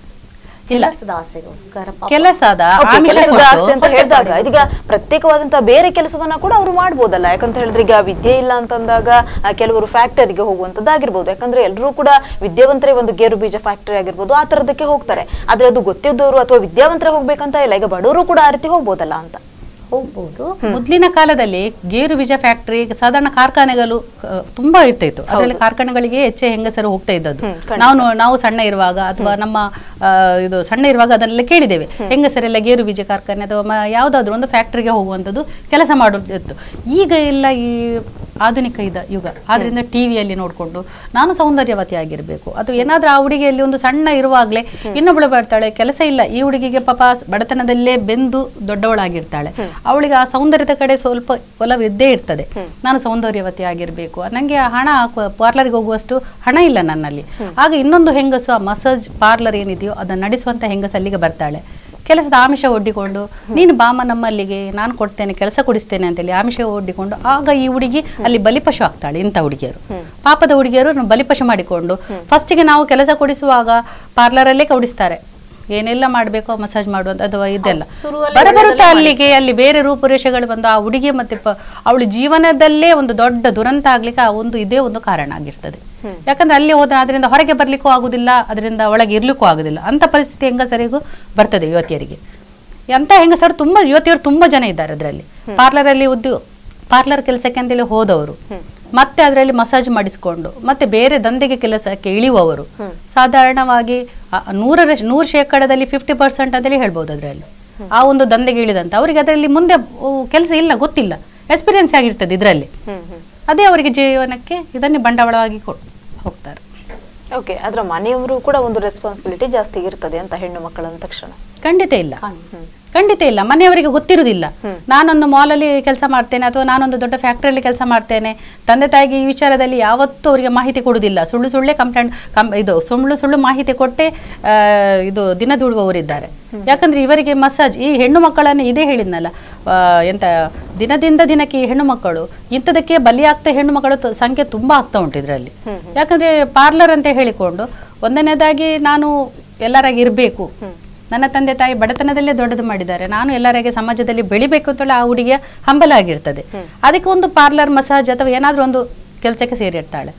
ಇಲ್ಲ ಕೆಲಸದ ಆಸೆಗೋಸ್ಕರ ಪಾಪ. ಕೆಲಸದ Okay, ಆಮಿಷ ಕೆಲಸದ ಕೊಟ್ಟು ಆಸೆ ಅಂತ ಹೇಳಿದಾಗ ಇದೀಗ ಪ್ರತ್ಯೇಕವಾದಂತಹ ಬೇರೆ ಕೆಲಸವನ್ನ ಕೂಡ ಅವರು ಮಾಡ್ಬೋದಲ್ಲ ಯಾಕಂತ ಹೇಳಿದ್ರೆ ಈಗ ವಿದ್ಯೆ ಇಲ್ಲ ಅಂತಂದಾಗ ಆ, ಕೆಲವರು ಫ್ಯಾಕ್ಟರಿಗೆ ಹೋಗುವಂತದ್ದಾಗಿರ್ಬೋದು ಯಾಕಂದ್ರೆ ಎಲ್ಲರೂ ಕೂಡ ವಿದ್ಯಾವಂತರೇ ಒಂದು ಗೇರು ಬೀಜ ಫ್ಯಾಕ್ಟರಿ ಆಗಿರ್ಬೋದು ಆ ತರದಕ್ಕೆ ಹೋಗ್ತಾರೆ ಆದ್ರೆ ಅದು ಗೊತ್ತಿದ್ದವರು ಅಥವಾ ವಿದ್ಯಾವಂತರೇ ಹೋಗ್ಬೇಕಂತ ಇಲ್ಲ ಈಗ ಬಡವರು ಕೂಡ ಆ ರೀತಿ ಹೋಗ್ಬೋದಲ್ಲ ಅಂತ ಹೋಗ್ಬೋದು ಮೊದಲಿನ ಕಾಲದಲ್ಲಿ ಗೇರು ಬೀಜ ಫ್ಯಾಕ್ಟರಿ ಸಾಧಾರಣ ಕಾರ್ಖಾನೆಗಳು ಆ, ತುಂಬಾ ಇರ್ತಿತ್ತು ಅದರಲ್ಲಿ ಕಾರ್ಖಾನೆಗಳಿಗೆ ಹೆಚ್ಚೆ ಹೆಂಗಸರು ಹೋಗ್ತಾ ಇದ್ದದ್ದು ನಾವು ನೋ- ನಾವು ಸಣ್ಣ ಇರುವಾಗ ಅಥವಾ ನಮ್ಮ ಆ, ಇದು ಸಣ್ಣ ಇರುವಾಗ ಅದನ್ನೆಲ್ಲ ಕೇಳಿದ್ದೇವೆ ಹೆಂಗಸರೆಲ್ಲ ಗೇರು ಬೀಜ ಕಾರ್ಖಾನೆ ಅಥವಾ ಮ- ಯಾವ್ದಾದ್ರು ಒಂದು ಫ್ಯಾಕ್ಟರಿಗೆ ಹೋಗುವಂಥದ್ದು ಕೆಲಸ ಮಾಡೋದಿತ್ತು ಈಗ ಎಲ್ಲ ಈ ಆಧುನಿಕ ಇದ ಯುಗ ಆದ್ರಿಂದ ಟಿವಿಯಲ್ಲಿ ನೋಡಿಕೊಂಡು ನಾನು ಸೌಂದರ್ಯವತಿ ಆಗಿರಬೇಕು ಅಥವಾ ಏನಾದ್ರೂ ಆ ಹುಡುಗಿಯಲ್ಲಿ ಒಂದು ಸಣ್ಣ ಇರುವಾಗಲೇ ಇನ್ನೊಬ್ಬಳು ಬರ್ತಾಳೆ ಕೆಲಸ ಇಲ್ಲ ಈ ಹುಡುಗಿಗೆ ಪಾಪ ಸ್- ಬಡತನದಲ್ಲೇ ಬೆಂದು ದೊಡ್ಡವಳಾಗಿರ್ತಾಳೆ ಅವಳಿಗೆ ಆ ಸೌಂದರ್ಯದ ಕಡೆ ಸ್ವಲ್ಪ ಒಲವು ಇದ್ದೇ ಇರ್ತದೆ ನಾನು ಸೌಂದರ್ಯವತಿ ಆಗಿರಬೇಕು ನನಗೆ ಹಣ ಪಾರ್ಲರ್ಗೆ ಹೋಗುವಷ್ಟು ಹಣ ಇಲ್ಲ ನನ್ನಲ್ಲಿ ಆಗ ಇನ್ನೊಂದು ಹೆಂಗಸು ಆ ಮಸಾಜ್ ಪಾರ್ಲರ್ ಏನಿದೆಯೋ ಅದನ್ನು ನಡೆಸುವಂತ ಹೆಂಗಸು ಅಲ್ಲಿಗೆ ಬರ್ತಾಳೆ ಕೆಲಸದ ಆಮಿಷ ಒಡ್ಡಿಕೊಂಡು ನೀನು ಬಾಮ ನಮ್ಮಲ್ಲಿಗೆ ನಾನು ಕೊಡ್ತೇನೆ ಕೆಲಸ ಕೊಡಿಸ್ತೇನೆ ಅಂತೇಳಿ ಆಮಿಷ ಒಡ್ಡಿಕೊಂಡು ಆಗ ಈ ಹುಡುಗಿ ಅಲ್ಲಿ ಬಲಿಪಶು ಆಗ್ತಾಳೆ ಇಂಥ ಹುಡುಗಿಯರು ಪಾಪದ ಹುಡುಗಿಯರು ಬಲಿಪಶು ಮಾಡಿಕೊಂಡು ಫಸ್ಟಿಗೆ ನಾವು ಕೆಲಸ ಕೊಡಿಸುವಾಗ ಪಾರ್ಲರಲ್ಲೇ ಕೊಡಿಸ್ತಾರೆ ಏನೆಲ್ಲ ಮಾಡಬೇಕು ಮಸಾಜ್ ಮಾಡುವಂತ ಅಥವಾ ಇದೆಲ್ಲ ಶುರುವಲ್ಲಿ ಬರಬರುತ್ತಾ ಅಲ್ಲಿಗೆ ಅಲ್ಲಿ ಬೇರೆ ರೂಪುರೇಷೆಗಳು ಬಂದು ಆ ಹುಡುಗಿ ಮತ್ತೆ ಪ- ಅವಳ ಜೀವನದಲ್ಲೇ ಒಂದು ದೊಡ್ಡ ದುರಂತ ಆಗ್ಲಿಕ್ಕೆ ಆ ಒಂದು ಇದೇ ಒಂದು ಕಾರಣ ಆಗಿರ್ತದೆ ಯಾಕಂದ್ರೆ ಅಲ್ಲಿ ಹೋದ್ರೆ ಅದರಿಂದ ಹೊರಗೆ ಬರ್ಲಿಕ್ಕೂ ಆಗುದಿಲ್ಲ ಅದರಿಂದ ಒಳಗೆ ಇರ್ಲಿಕ್ಕೂ ಆಗುದಿಲ್ಲ ಅಂತ ಪರಿಸ್ಥಿತಿ ಹೆಂಗಸರಿಗೂ ಬರ್ತದೆ ಯುವತಿಯರಿಗೆ ಅಂತ ಹೆಂಗಸರು ತುಂಬಾ ಯುವತಿಯರು ತುಂಬಾ ಜನ ಇದ್ದಾರೆ ಅದರಲ್ಲಿ ಪಾರ್ಲರ್ ಅಲ್ಲಿ ಉದ್ಯೋಗ ಪಾರ್ಲರ್ ಕೆಲಸಕ್ಕೆ ಅಂತೇಳಿ ಹೋದವರು ಮತ್ತೆ ಅದರಲ್ಲಿ ಮಸಾಜ್ ಮಾಡಿಸಿಕೊಂಡು ಮತ್ತೆ ಬೇರೆ ದಂಧೆಗೆ ಕೆಲಸಕ್ಕೆ ಇಳಿಯುವವರು ಸಾಧಾರಣವಾಗಿ ಆ ನೂರರ ನೂರು ಶೇಕಡದಲ್ಲಿ ಫಿಫ್ಟಿ ಪರ್ಸೆಂಟ್ ಅಂತೇಳಿ ಹೇಳ್ಬೋದು ಅದರಲ್ಲಿ ಆ ಒಂದು ದಂಧೆಗೆ ಇಳಿದಂತ ಅವರಿಗೆ ಅದರಲ್ಲಿ ಮುಂದೆ ಕೆಲಸ ಇಲ್ಲ ಗೊತ್ತಿಲ್ಲ ಎಕ್ಸ್ಪೀರಿಯನ್ಸ್ ಆಗಿರ್ತದೆ ಇದರಲ್ಲಿ ಅದೇ ಅವರಿಗೆ ಜೀವನಕ್ಕೆ ಇದನ್ನೇ ಬಂಡವಾಳವಾಗಿ ಕೊ- ಹೋಗ್ತಾರೆ ಓಕೆ ಅದ್ರ ಮನೆಯವರು ಕೂಡ ಒಂದು ರೆಸ್ಪಾನ್ಸಿಬಿಲಿಟಿ ಜಾಸ್ತಿ ಇರ್ತದೆ ಅಂತ ಹೆಣ್ಣು ಮಕ್ಕಳ ಅಂದ ತಕ್ಷಣ ಖಂಡಿತ ಇಲ್ಲ ಖಂಡಿತ ಇಲ್ಲ ಮನೆಯವರಿಗೆ ಗೊತ್ತಿರುವುದಿಲ್ಲ ನಾನೊಂದು ಮಾಲಲ್ಲಿ ಕೆಲಸ ಮಾಡ್ತೇನೆ ಅಥವಾ ನಾನೊಂದು ದೊಡ್ಡ ಫ್ಯಾಕ್ಟ್ರಿಯಲ್ಲಿ ಕೆಲಸ ಮಾಡ್ತೇನೆ ತಂದೆ ತಾಯಿಗೆ ಈ ವಿಚಾರದಲ್ಲಿ ಯಾವತ್ತೂ ಅವರಿಗೆ ಮಾಹಿತಿ ಕೊಡುವುದಿಲ್ಲ ಸುಳ್ಳು ಸುಳ್ಳೇ ಕಂಪ್ಲೇಂಟ್ ಕಂ ಇದು ಸುಳ್ಳು ಸುಳ್ಳು ಮಾಹಿತಿ ಕೊಟ್ಟೆ ಆ, ಇದು ದಿನ ದುಡುವವರಿದ್ದಾರೆ ಯಾಕಂದ್ರೆ ಇವರಿಗೆ ಮಸಾಜ್ ಈ ಹೆಣ್ಣು ಮಕ್ಕಳನ್ನು ಇದೇ ಹೇಳಿದ್ನಲ್ಲ ಆ, ಎಂತ ದಿನದಿಂದ ದಿನಕ್ಕೆ ಈ ಹೆಣ್ಣು ಮಕ್ಕಳು ಇಂಥದಕ್ಕೆ ಬಲಿಯಾಗ್ತಾ ಹೆಣ್ಣು ಮಕ್ಕಳ ತ- ಸಂಖ್ಯೆ ತುಂಬಾ ಆಗ್ತಾ ಉಂಟು ಇದರಲ್ಲಿ ಯಾಕಂದ್ರೆ ಪಾರ್ಲರ್ ಅಂತ ಹೇಳಿಕೊಂಡು ಒಂದನೇದಾಗಿ ನಾನು ಎಲ್ಲರಾಗಿ ಇರಬೇಕು ನನ್ನ ತಂದೆ ತಾಯಿ ಬಡತನದಲ್ಲೇ ದೊಡ್ಡದು ಮಾಡಿದ್ದಾರೆ ನಾನು ಎಲ್ಲರಿಗೆ ಸಮಾಜದಲ್ಲಿ ಬೆಳಿಬೇಕು ಅಂತೇಳಿ ಆ ಹುಡುಗಿಯ ಹಂಬಲ ಆಗಿರ್ತದೆ ಅದಕ್ಕೆ ಒಂದು ಪಾರ್ಲರ್ ಮಸಾಜ್ ಅಥವಾ ಏನಾದ್ರೂ ಒಂದು ಕೆಲಸಕ್ಕೆ ಸೇರಿರ್ತಾಳೆ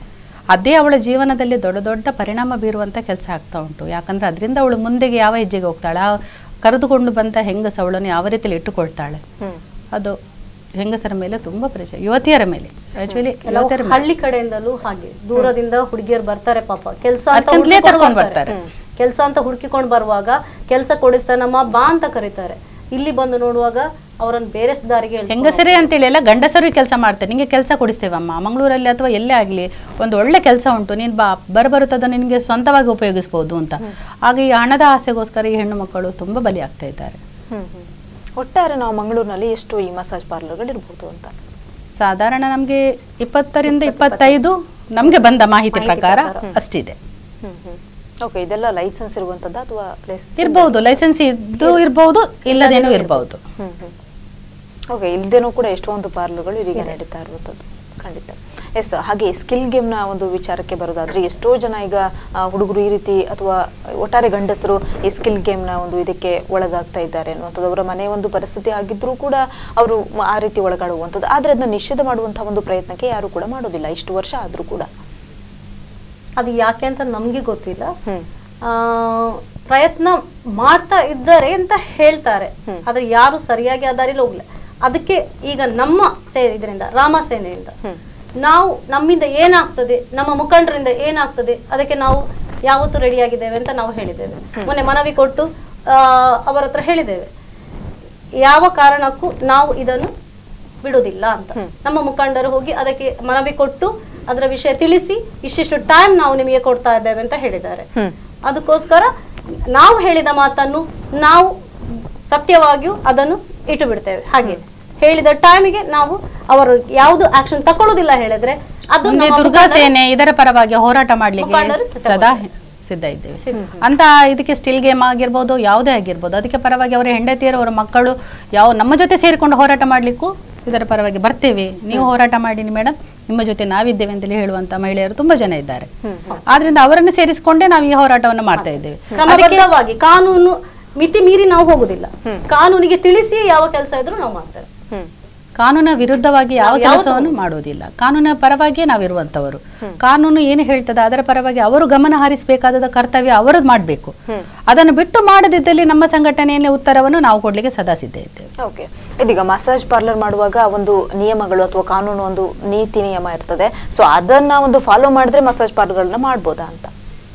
ಅದೇ ಅವಳ ಜೀವನದಲ್ಲಿ ದೊಡ್ಡ ದೊಡ್ಡ ಪರಿಣಾಮ ಬೀರುವಂಥ ಕೆಲಸ ಆಗ್ತಾ ಉಂಟು ಯಾಕಂದ್ರೆ ಅದರಿಂದ ಅವಳು ಮುಂದೆಗೆ ಯಾವ ಹೆಜ್ಜೆಗೆ ಹೋಗ್ತಾಳೆ ಆ ಕರೆದುಕೊಂಡು ಬಂದ ಹೆಂಗಸ ಅವಳನ್ನು ಯಾವ ರೀತಿಯಲ್ಲಿ ಇಟ್ಟುಕೊಳ್ತಾಳೆ ಹ್ಮ್ ಅದು ಹೆಂಗಸರ ಮೇಲೆ ತುಂಬಾ ಪರಿಚಯ ಯುವತಿಯರ ಮೇಲೆ ಆಕ್ಚುಲಿ ಕೆಲವು ಯುವತಿಯರ ಮೇಲೆ ಹಳ್ಳಿ ಕಡೆಯಿಂದಲೂ ಹಾಗೆ ದೂರದಿಂದ ಹುಡುಗಿಯರು ಬರ್ತಾರೆ ಪಾಪ ಕೆಲಸ ಅದ್ಕಂತ್ಲೇ ಕರ್ಕೊಂಡ್ ಬರ್ತಾರೆ. ಕೆಲಸ ಅಂತ ಹುಡುಕಿಕೊಂಡು ಬರುವಾಗ ಕೆಲಸ ಕೊಡಿಸ್ತಾರೆ ನಮ್ಮ ಬಾ ಅಂತ ಕರೀತಾರೆ ಇಲ್ಲಿ ಬಂದು ನೋಡುವಾಗ ಅವರನ್ನು ಬೇರೆ ದಾರಿಗೆ ಎಳ್ಕೊಂಡು ಹೆಂಗಸರೇ ಅಂತೇಳಿ ಎಲ್ಲ ಗಂಡಸರು ಕೆಲಸ ಮಾಡ್ತಾರೆ ನಿಮಗೆ ಕೆಲಸ ಕೊಡಿಸ್ತೇವಮ್ಮ ಮಂಗಳೂರಲ್ಲಿ ಅಥವಾ ಎಲ್ಲೇ ಆಗಲಿ ಒಂದು ಒಳ್ಳೆ ಕೆಲಸ ಉಂಟು ನೀನು ಬಾ ಬರಬರುತ್ತದ ನಿನಗೆ ಸ್ವಂತವಾಗಿ ಉಪಯೋಗಿಸ್ಬೋದು ಅಂತ ಆಗ ಈ ಹಣದ ಆಸೆಗೋಸ್ಕರ ಈ ಹೆಣ್ಣು ಮಕ್ಕಳು ತುಂಬಾ ಬಲಿ ಆಗ್ತಾ ಇದ್ದಾರೆ ಹ್ಮ್ ಹ್ಮ್. ಒಟ್ಟಾರೆ ನಾವು ಮಂಗಳೂರಿನಲ್ಲಿ ಎಷ್ಟು ಈ ಮಸಾಜ್ ಪಾರ್ಲರ್ಗಳು ಇರ್ಬೋದು ಅಂತ ಸಾಧಾರಣ ನಮಗೆ ಇಪ್ಪತ್ತರಿಂದ ಇಪ್ಪತ್ತೈದು ನಮಗೆ ಬಂದ ಮಾಹಿತಿ ಪ್ರಕಾರ ಅಷ್ಟಿದೆ ಹ್ಮ್ ಹ್ಮ್ ಓಕೆ ಇದೆಲ್ಲ ಲೈಸೆನ್ಸ್ ಇರುವಂತದ್ದು ಅಥವಾ ಲೈಸೆನ್ಸ್ ಇರ್ಬಹುದು ಲೈಸೆನ್ಸ್ ಇದ್ದು ಇರ್ಬಹುದು ಇಲ್ಲದೇನೂ ಇರ್ಬಹುದು ಹ್ಮ್ ಹ್ಮ್ ಓಕೆ ಇಲ್ದೇನೂ ಕೂಡ ಎಷ್ಟೊಂದು ಪಾರ್ಲರ್ಗಳು ಇದೀಗ ನಡೀತಾ ಇರುವಂಥದ್ದು ಖಂಡಿತ ಎಸ್ ಹಾಗೆ ಸ್ಕಿಲ್ ಗೇಮ್ನ ಒಂದು ವಿಚಾರಕ್ಕೆ ಬರೋದಾದ್ರೆ ಎಷ್ಟೋ ಜನ ಈಗ ಆ, ಹುಡುಗರು ಈ ರೀತಿ ಅಥವಾ ಒಟ್ಟಾರೆ ಗಂಡಸರು ಈ ಸ್ಕಿಲ್ ಗೇಮ್ನ ಒಂದು ಇದಕ್ಕೆ ಒಳಗಾಗ್ತಾ ಇದ್ದಾರೆ ಅನ್ನುವಂಥದ್ದು ಅವರ ಮನೆ ಒಂದು ಪರಿಸ್ಥಿತಿ ಆಗಿದ್ರೂ ಕೂಡ ಅವರು ಆ ರೀತಿ ಒಳಗಾಡುವಂಥದ್ದು ಆದರೆ ಅದನ್ನ ನಿಷೇಧ ಮಾಡುವಂತಹ ಒಂದು ಪ್ರಯತ್ನಕ್ಕೆ ಯಾರು ಕೂಡ ಮಾಡೋದಿಲ್ಲ ಇಷ್ಟು ವರ್ಷ ಆದರೂ ಕೂಡ ಅದು ಯಾಕೆ ಅಂತ ನಮ್ಗೆ ಗೊತ್ತಿಲ್ಲ ಹ್ಮ್ ಆ, ಪ್ರಯತ್ನ ಮಾಡ್ತಾ ಇದ್ದಾರೆ ಅಂತ ಹೇಳ್ತಾರೆ ಆದ್ರೆ ಯಾರು ಸರಿಯಾಗಿ ಆ ದಾರಿಲಿ ಹೋಗ್ಲಿಲ್ಲ ಅದಕ್ಕೆ ಈಗ ನಮ್ಮ ಸೇ ಇದರಿಂದ ರಾಮ ಸೇನೆಯಿಂದ ನಾವು ನಮ್ಮಿಂದ ಏನಾಗ್ತದೆ ನಮ್ಮ ಮುಖಂಡರಿಂದ ಏನಾಗ್ತದೆ ಅದಕ್ಕೆ ನಾವು ಯಾವತ್ತೂ ರೆಡಿ ಆಗಿದ್ದೇವೆ ಅಂತ ನಾವು ಹೇಳಿದ್ದೇವೆ ಮೊನ್ನೆ ಮನವಿ ಕೊಟ್ಟು ಆ, ಅವರ ಹತ್ರ ಹೇಳಿದ್ದೇವೆ ಯಾವ ಕಾರಣಕ್ಕೂ ನಾವು ಇದನ್ನು ಬಿಡುವುದಿಲ್ಲ ಅಂತ ನಮ್ಮ ಮುಖಂಡರು ಹೋಗಿ ಅದಕ್ಕೆ ಮನವಿ ಕೊಟ್ಟು ಅದರ ವಿಷಯ ತಿಳಿಸಿ ಇಷ್ಟಿಷ್ಟು ಟೈಮ್ ನಾವು ನಿಮಗೆ ಕೊಡ್ತಾ ಇದ್ದೇವೆ ಅಂತ ಹೇಳಿದ್ದಾರೆ ಅದಕ್ಕೋಸ್ಕರ ನಾವು ಹೇಳಿದ ಮಾತನ್ನು ನಾವು ಸತ್ಯವಾಗಿಯೂ ಅದನ್ನು ಇಟ್ಟು ಬಿಡ್ತೇವೆ ಹಾಗೆ ಹೇಳಿದ ಟೈಮಿಗೆ ನಾವು ಅವರು ಯಾವುದು ಆಕ್ಷನ್ ತಕೊಳ್ಳುವುದಿಲ್ಲ ಹೇಳಿದ್ರೆ ಅದು ಮುಂದೆ ನಮ್ಮ ದುರ್ಗಾ ಮುಖಂಡರು- ಸೇನೆ ಇದರ ಪರವಾಗಿ ಹೋರಾಟ ಮಾಡ್ಲಿಕ್ಕೆ ಮುಖಂಡರು ಸಿದ್ಧ ಸದಾ ಸಿದ್ಧ ಇದ್ದೇವೆ ಅಂತ ಇದಕ್ಕೆ ಸ್ಟಿಲ್ ಗೇಮ್ ಆಗಿರ್ಬೋದು ಯಾವುದೇ ಆಗಿರ್ಬೋದು ಅದಕ್ಕೆ ಪರವಾಗಿ ಅವರ ಹೆಂಡತಿಯರು ಅವರ ಮಕ್ಕಳು ಯಾವ ನಮ್ಮ ಜೊತೆ ಸೇರಿಕೊಂಡು ಹೋರಾಟ ಮಾಡ್ಲಿಕ್ಕೂ ಇದರ ಪರವಾಗಿ ಬರ್ತೇವೆ ನೀವು ಹೋರಾಟ ಮಾಡಿ ಮೇಡಮ್ ನಿಮ್ಮ ಜೊತೆ ನಾವಿದ್ದೇವೆ ಅಂತೇಳಿ ಹೇಳುವಂತ ಮಹಿಳೆಯರು ತುಂಬಾ ಜನ ಇದ್ದಾರೆ ಆದ್ರಿಂದ ಅವರನ್ನು ಸೇರಿಸಿಕೊಂಡೇ ನಾವು ಈ ಹೋರಾಟವನ್ನು ಮಾಡ್ತಾ ಇದ್ದೇವೆ ಕ್ರಮಬದ್ಧವಾಗಿ ಕಾನೂನು ಮಿತಿ ಮೀರಿ ನಾವು ಹೋಗುದಿಲ್ಲ ಕಾನೂನಿಗೆ ತಿಳಿಸಿ ಯಾವ ಕೆಲಸ ಇದ್ರೂ ನಾವು ಮಾಡ್ತೇವೆ ಹ್ಮ್ ಕಾನೂನ ವಿರುದ್ಧವಾಗಿ ಯಾವ ಕೆಲಸವನ್ನು ಮಾಡುವುದಿಲ್ಲ ಕಾನೂನಿನ ಪರವಾಗಿಯೇ ನಾವಿರುವಂತವರು ಕಾನೂನು ಏನು ಹೇಳ್ತದೆ ಅದರ ಪರವಾಗಿ ಅವರು ಗಮನ ಹರಿಸಬೇಕಾದ ಕರ್ತವ್ಯ ಅವರದ್ದು ಮಾಡಬೇಕು ಅದನ್ನು ಬಿಟ್ಟು ಮಾಡದಿದ್ದಲ್ಲಿ ನಮ್ಮ ಸಂಘಟನೆಯಲ್ಲಿ ಉತ್ತರವನ್ನು ನಾವು ಕೊಡ್ಲಿಕ್ಕೆ ಸದಾ ಸಿದ್ಧ ಇದ್ದೇವೆ ಓಕೆ ಇದೀಗ ಮಸಾಜ್ ಪಾರ್ಲರ್ ಮಾಡುವಾಗ ಒಂದು ನಿಯಮಗಳು ಅಥವಾ ಕಾನೂನು ಒಂದು ನೀತಿ ನಿಯಮ ಇರ್ತದೆ ಸೊ ಅದನ್ನ ಒಂದು ಫಾಲೋ ಮಾಡಿದ್ರೆ ಮಸಾಜ್ ಪಾರ್ಲರ್ಗಳನ್ನ ಮಾಡ್ಬೋದಾ ಅಂತ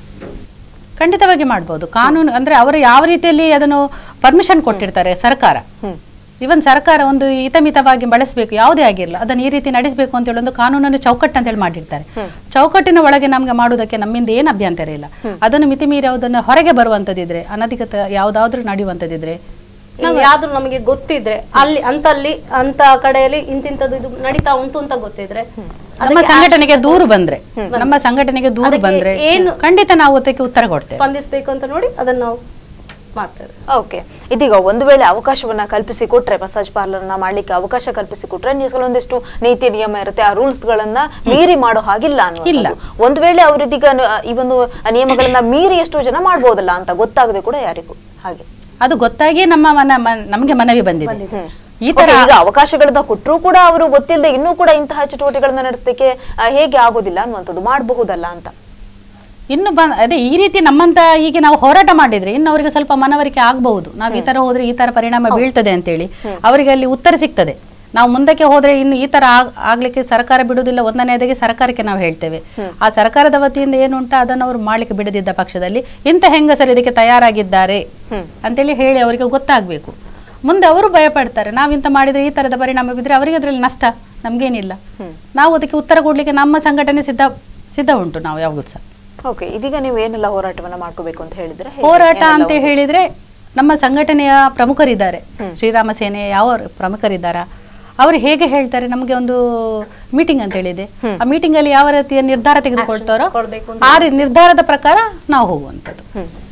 ಖಂಡಿತವಾಗಿ ಮಾಡ್ಬೋದು ಕಾನೂನು ಅಂದ್ರೆ ಅವರು ಯಾವ ರೀತಿಯಲ್ಲಿ ಅದನ್ನು ಪರ್ಮಿಷನ್ ಕೊಟ್ಟಿರ್ತಾರೆ ಸರ್ಕಾರ ಇವನ್ ಸರ್ಕಾರ ಒಂದು ಹಿತಮಿತವಾಗಿ ಬಳಸಬೇಕು ಯಾವುದೇ ಆಗಿರಲ್ಲ ಅದನ್ನು ಈ ರೀತಿ ನಡೆಸಬೇಕು ಅಂತ ಹೇಳಿ ಒಂದು ಕಾನೂನನ್ನು ಚೌಕಟ್ಟು ಅಂತ ಹೇಳಿ ಮಾಡಿರ್ತಾರೆ ಚೌಕಟ್ಟಿನ ಒಳಗೆ ನಮ್ಗೆ ಮಾಡುವುದಕ್ಕೆ ನಮ್ಮಿಂದ ಏನು ಅಭ್ಯಂತರ ಇಲ್ಲ ಅದನ್ನು ಮಿತಿ ಮೀರಿ ಅದನ್ನು ಹೊರಗೆ ಬರುವಂತದಿದ್ರೆ ಅನಧಿಕೃತ ಯಾವುದಾದ್ರೂ ನಡೆಯುವಂತದಿದ್ರೆ ಯಾವ್ದು ನಮಗೆ ಗೊತ್ತಿದ್ರೆ ಅಲ್ಲಿ ಅಂತಲ್ಲಿ ಅಂತ ಕಡೆಯಲ್ಲಿ ಇಂತಿಂತದ್ದು ಇದು ನಡೀತಾ ಉಂಟು ಅಂತ ಗೊತ್ತಿದ್ರೆ ನಮ್ಮ ಸಂಘಟನೆಗೆ ದೂರು ಬಂದ್ರೆ ನಮ್ಮ ಸಂಘಟನೆಗೆ ದೂರು ಅದಕ್ಕೆ ಬಂದ್ರೆ ಏನು- ಖಂಡಿತ ನಾವು ಅದಕ್ಕೆ ಉತ್ತರ ಕೊಡ್ತೇವೆ ಸ್ಪಂದಿಸಬೇಕು ಅಂತ ನೋಡಿ ಅದನ್ನ ನಾವು ಮಾಡ್ತೇವೆ ಓಕೆ ಇದೀಗ ಒಂದು ವೇಳೆ ಅವಕಾಶವನ್ನ ಕಲ್ಪಿಸಿ ಕೊಟ್ರೆ ಮಸಾಜ್ ಪಾರ್ಲರ್ ನ ಮಾಡ್ಲಿಕ್ಕೆ ಅವಕಾಶ ಕಲ್ಪಿಸಿ ಕೊಟ್ರೆ ನೀವು ಕೆಲವೊಂದಿಷ್ಟು ನೀತಿ ನಿಯಮ ಇರುತ್ತೆ ಆ ರೂಲ್ಸ್ ಗಳನ್ನ ಮೀರಿ ಮಾಡೋ ಹಾಗಿಲ್ಲ ಇಲ್ಲ. ಅನ್ನೋ ಒಂದು ವೇಳೆ ಅವರಿದೀಗ ಈ ಒಂದು ನಿಯಮಗಳನ್ನ ಮೀರಿ ಎಷ್ಟೋ ಜನ ಮಾಡ್ಬೋದಲ್ಲ ಅಂತ ಗೊತ್ತಾಗದೆ ಕೂಡ ಯಾರಿಗೂ ಹಾಗೆ ಅದು ಗೊತ್ತಾಗಿ ನಮ್ಮ ಮನ ಮನ್- ನಮ್ಗೆ ಮನವಿ ಬಂದಿದೆ ಈ Okay, ತರ ಈಗ ಅವಕಾಶಗಳನ್ನ ಕೊಟ್ಟರು ಕೂಡ ಅವರು ಗೊತ್ತಿಲ್ಲದೆ ಇನ್ನೂ ಕೂಡ ಇಂತಹ ಚಟುವಟಿಕೆಗಳನ್ನ ನಡೆಸಲಿಕ್ಕೆ ಆ, ಹೇಗೆ ಆಗೋದಿಲ್ಲ ಅನ್ನುವಂಥದ್ದು ಮಾಡಬಹುದಲ್ಲ ಅಂತ ಇನ್ನು ಬ ಅದೇ ಈ ರೀತಿ ನಮ್ಮಂತ ಈಗ ನಾವು ಹೋರಾಟ ಮಾಡಿದ್ರೆ ಇನ್ನು ಅವರಿಗೆ ಸ್ವಲ್ಪ ಮನವರಿಕೆ ಆಗಬಹುದು ನಾವು ಈ ತರ ಹೋದ್ರೆ ಈ ತರ ಪರಿಣಾಮ ಬೀಳ್ತದೆ ಅಂತೇಳಿ ಅವರಿಗೆ ಅಲ್ಲಿ ಉತ್ತರ ಸಿಗ್ತದೆ ನಾವು ಮುಂದಕ್ಕೆ ಹೋದ್ರೆ ಇನ್ನು ಈ ತರ ಆಗ್- ಆಗ್ಲಿಕ್ಕೆ ಸರ್ಕಾರ ಬಿಡುವುದಿಲ್ಲ ಒಂದನೇದಾಗಿ ಸರ್ಕಾರಕ್ಕೆ ನಾವು ಹೇಳ್ತೇವೆ ಆ ಸರ್ಕಾರದ ವತಿಯಿಂದ ಏನುಂಟ ಅದನ್ನು ಅವರು ಮಾಡ್ಲಿಕ್ಕೆ ಬಿಡದಿದ್ದ ಪಕ್ಷದಲ್ಲಿ ಇಂಥ ಹೆಂಗಸರು ಇದಕ್ಕೆ ತಯಾರಾಗಿದ್ದಾರೆ ಅಂತೇಳಿ ಹೇಳಿ ಅವರಿಗೆ ಗೊತ್ತಾಗ್ಬೇಕು ಮುಂದೆ ಅವರು ಭಯ ಪಡ್ತಾರೆ ನಾವಿಂತ ಮಾಡಿದ್ರೆ ಈ ತರದ ಪರಿಣಾಮ ಬಿದ್ರೆ ಅವರಿಗೆ ಅದರಲ್ಲಿ ನಷ್ಟ ನಮ್ಗೇನಿಲ್ಲ ನಾವು ಅದಕ್ಕೆ ಉತ್ತರ ಕೊಡ್ಲಿಕ್ಕೆ ನಮ್ಮ ಸಂಘಟನೆ ಸಿದ್ಧ ಸಿದ್ಧ ಉಂಟು ನಾವು ಯಾವಾಗಲೂ ಸಹ ಓಕೆ ಇದೀಗ ನೀವು ಏನೆಲ್ಲ ಹೋರಾಟವನ್ನ ಮಾಡ್ಕೋಬೇಕು ಅಂತ ಹೇಳಿದ್ರೆ ಹೇಗೆ? ಹೋರಾಟ ಏನೆಲ್ಲ ಅಂತ ಹೇಳಿದ್ರೆ ನಮ್ಮ ಸಂಘಟನೆಯ ಪ್ರಮುಖರಿದ್ದಾರೆ ಶ್ರೀರಾಮ ಸೇನೆ ಯಾವ ಪ್ರಮುಖರಿದ್ದಾರ ಅವರು ಹೇಗೆ ಹೇಳ್ತಾರೆ ನಮಗೆ ಒಂದು ಮೀಟಿಂಗ್ ಅಂತ ಹೇಳಿದೆ ಆ ಮೀಟಿಂಗ್ ಅಲ್ಲಿ ಯಾವ ರೀತಿಯ ನಿರ್ಧಾರ ತೆಗೆದುಕೊಳ್ತಾರೋ ಕೊಡ್ಬೇಕು ಆ ರೀ- ನಿರ್ಧಾರದ ಪ್ರಕಾರ ನಾವು ಹೋಗುವಂಥದ್ದು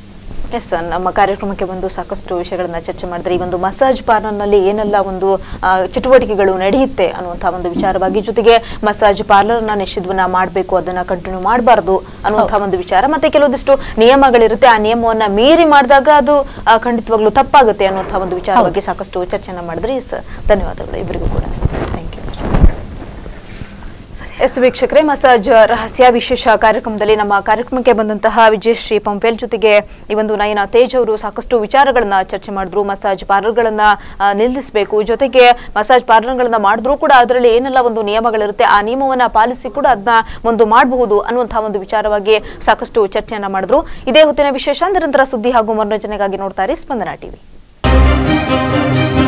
ಎಸ್ ಸರ್ ನಮ್ಮ ಕಾರ್ಯಕ್ರಮಕ್ಕೆ ಬಂದು ಸಾಕಷ್ಟು ವಿಷಯಗಳನ್ನ ಚರ್ಚೆ ಮಾಡಿದ್ರೆ ಈ ಒಂದು ಮಸಾಜ್ ಪಾರ್ಲರ್ನಲ್ಲಿ ಏನೆಲ್ಲ ಒಂದು ಆ, ಚಟುವಟಿಕೆಗಳು ನಡೆಯುತ್ತೆ ಅನ್ನುವಂತಹ ಒಂದು ವಿಚಾರವಾಗಿ ಜೊತೆಗೆ ಮಸಾಜ್ ಪಾರ್ಲರ್ನ ನಿಷೇಧವನ್ನ ಮಾಡಬೇಕು ಅದನ್ನ ಕಂಟಿನ್ಯೂ ಮಾಡಬಾರ್ದು ಅನ್ನುವಂತಹ ಒಂದು ವಿಚಾರ ಮತ್ತೆ ಕೆಲವೊಂದಿಷ್ಟು ನಿಯಮಗಳಿರುತ್ತೆ ಆ ನಿಯಮವನ್ನ ಮೀರಿ ಮಾಡಿದಾಗ ಅದು ಆ, ಖಂಡಿತವಾಗ್ಲೂ ತಪ್ಪಾಗುತ್ತೆ ಅನ್ನುವಂತಹ ಒಂದು ವಿಚಾರವಾಗಿ ಸಾಕಷ್ಟು ಚರ್ಚೆನ ಮಾಡಿದ್ರಿ ಎಸ್ ಧನ್ಯವಾದಗಳು ಇಬ್ಬರಿಗೂ ಕೂಡ ಥ್ಯಾಂಕ್ ಯು ಸರಿ ಎಸ್ ವೀಕ್ಷಕರೇ ಮಸಾಜ್ ರಹಸ್ಯ ವಿಶೇಷ ಕಾರ್ಯಕ್ರಮದಲ್ಲಿ ನಮ್ಮ ಕಾರ್ಯಕ್ರಮಕ್ಕೆ ಬಂದಂತಹ ವಿಜಯಶ್ರೀ ಪಂಪೇಲ್ ಜೊತೆಗೆ ಈ ಒಂದು ನಯನ ತೇಜ್ ಅವರು ಸಾಕಷ್ಟು ವಿಚಾರಗಳನ್ನ ಚರ್ಚೆ ಮಾಡಿದ್ರು ಮಸಾಜ್ ಪಾರ್ಲರ್ಗಳನ್ನ ಆ, ನಿಲ್ಲಿಸಬೇಕು ಜೊತೆಗೆ ಮಸಾಜ್ ಪಾರ್ಲರ್ಗಳನ್ನ ಮಾಡಿದ್ರು ಕೂಡ ಅದರಲ್ಲಿ ಏನೆಲ್ಲ ಒಂದು ನಿಯಮಗಳಿರುತ್ತೆ ಆ ನಿಯಮವನ್ನ ಪಾಲಿಸಿ ಕೂಡ ಅದನ್ನ ಒಂದು ಮಾಡಬಹುದು ಅನ್ನುವಂತಹ ಒಂದು ವಿಚಾರವಾಗಿ ಸಾಕಷ್ಟು ಚರ್ಚೆಯನ್ನ ಮಾಡಿದ್ರು ಇದೇ ಹೊತ್ತಿನ ವಿಶೇಷ ನಿರಂತರ ಸುದ್ದಿ ಹಾಗೂ ಮನೋರಂಜನೆಗಾಗಿ ನೋಡ್ತಾರೆ ಸ್ಪಂದನ ಟಿವಿ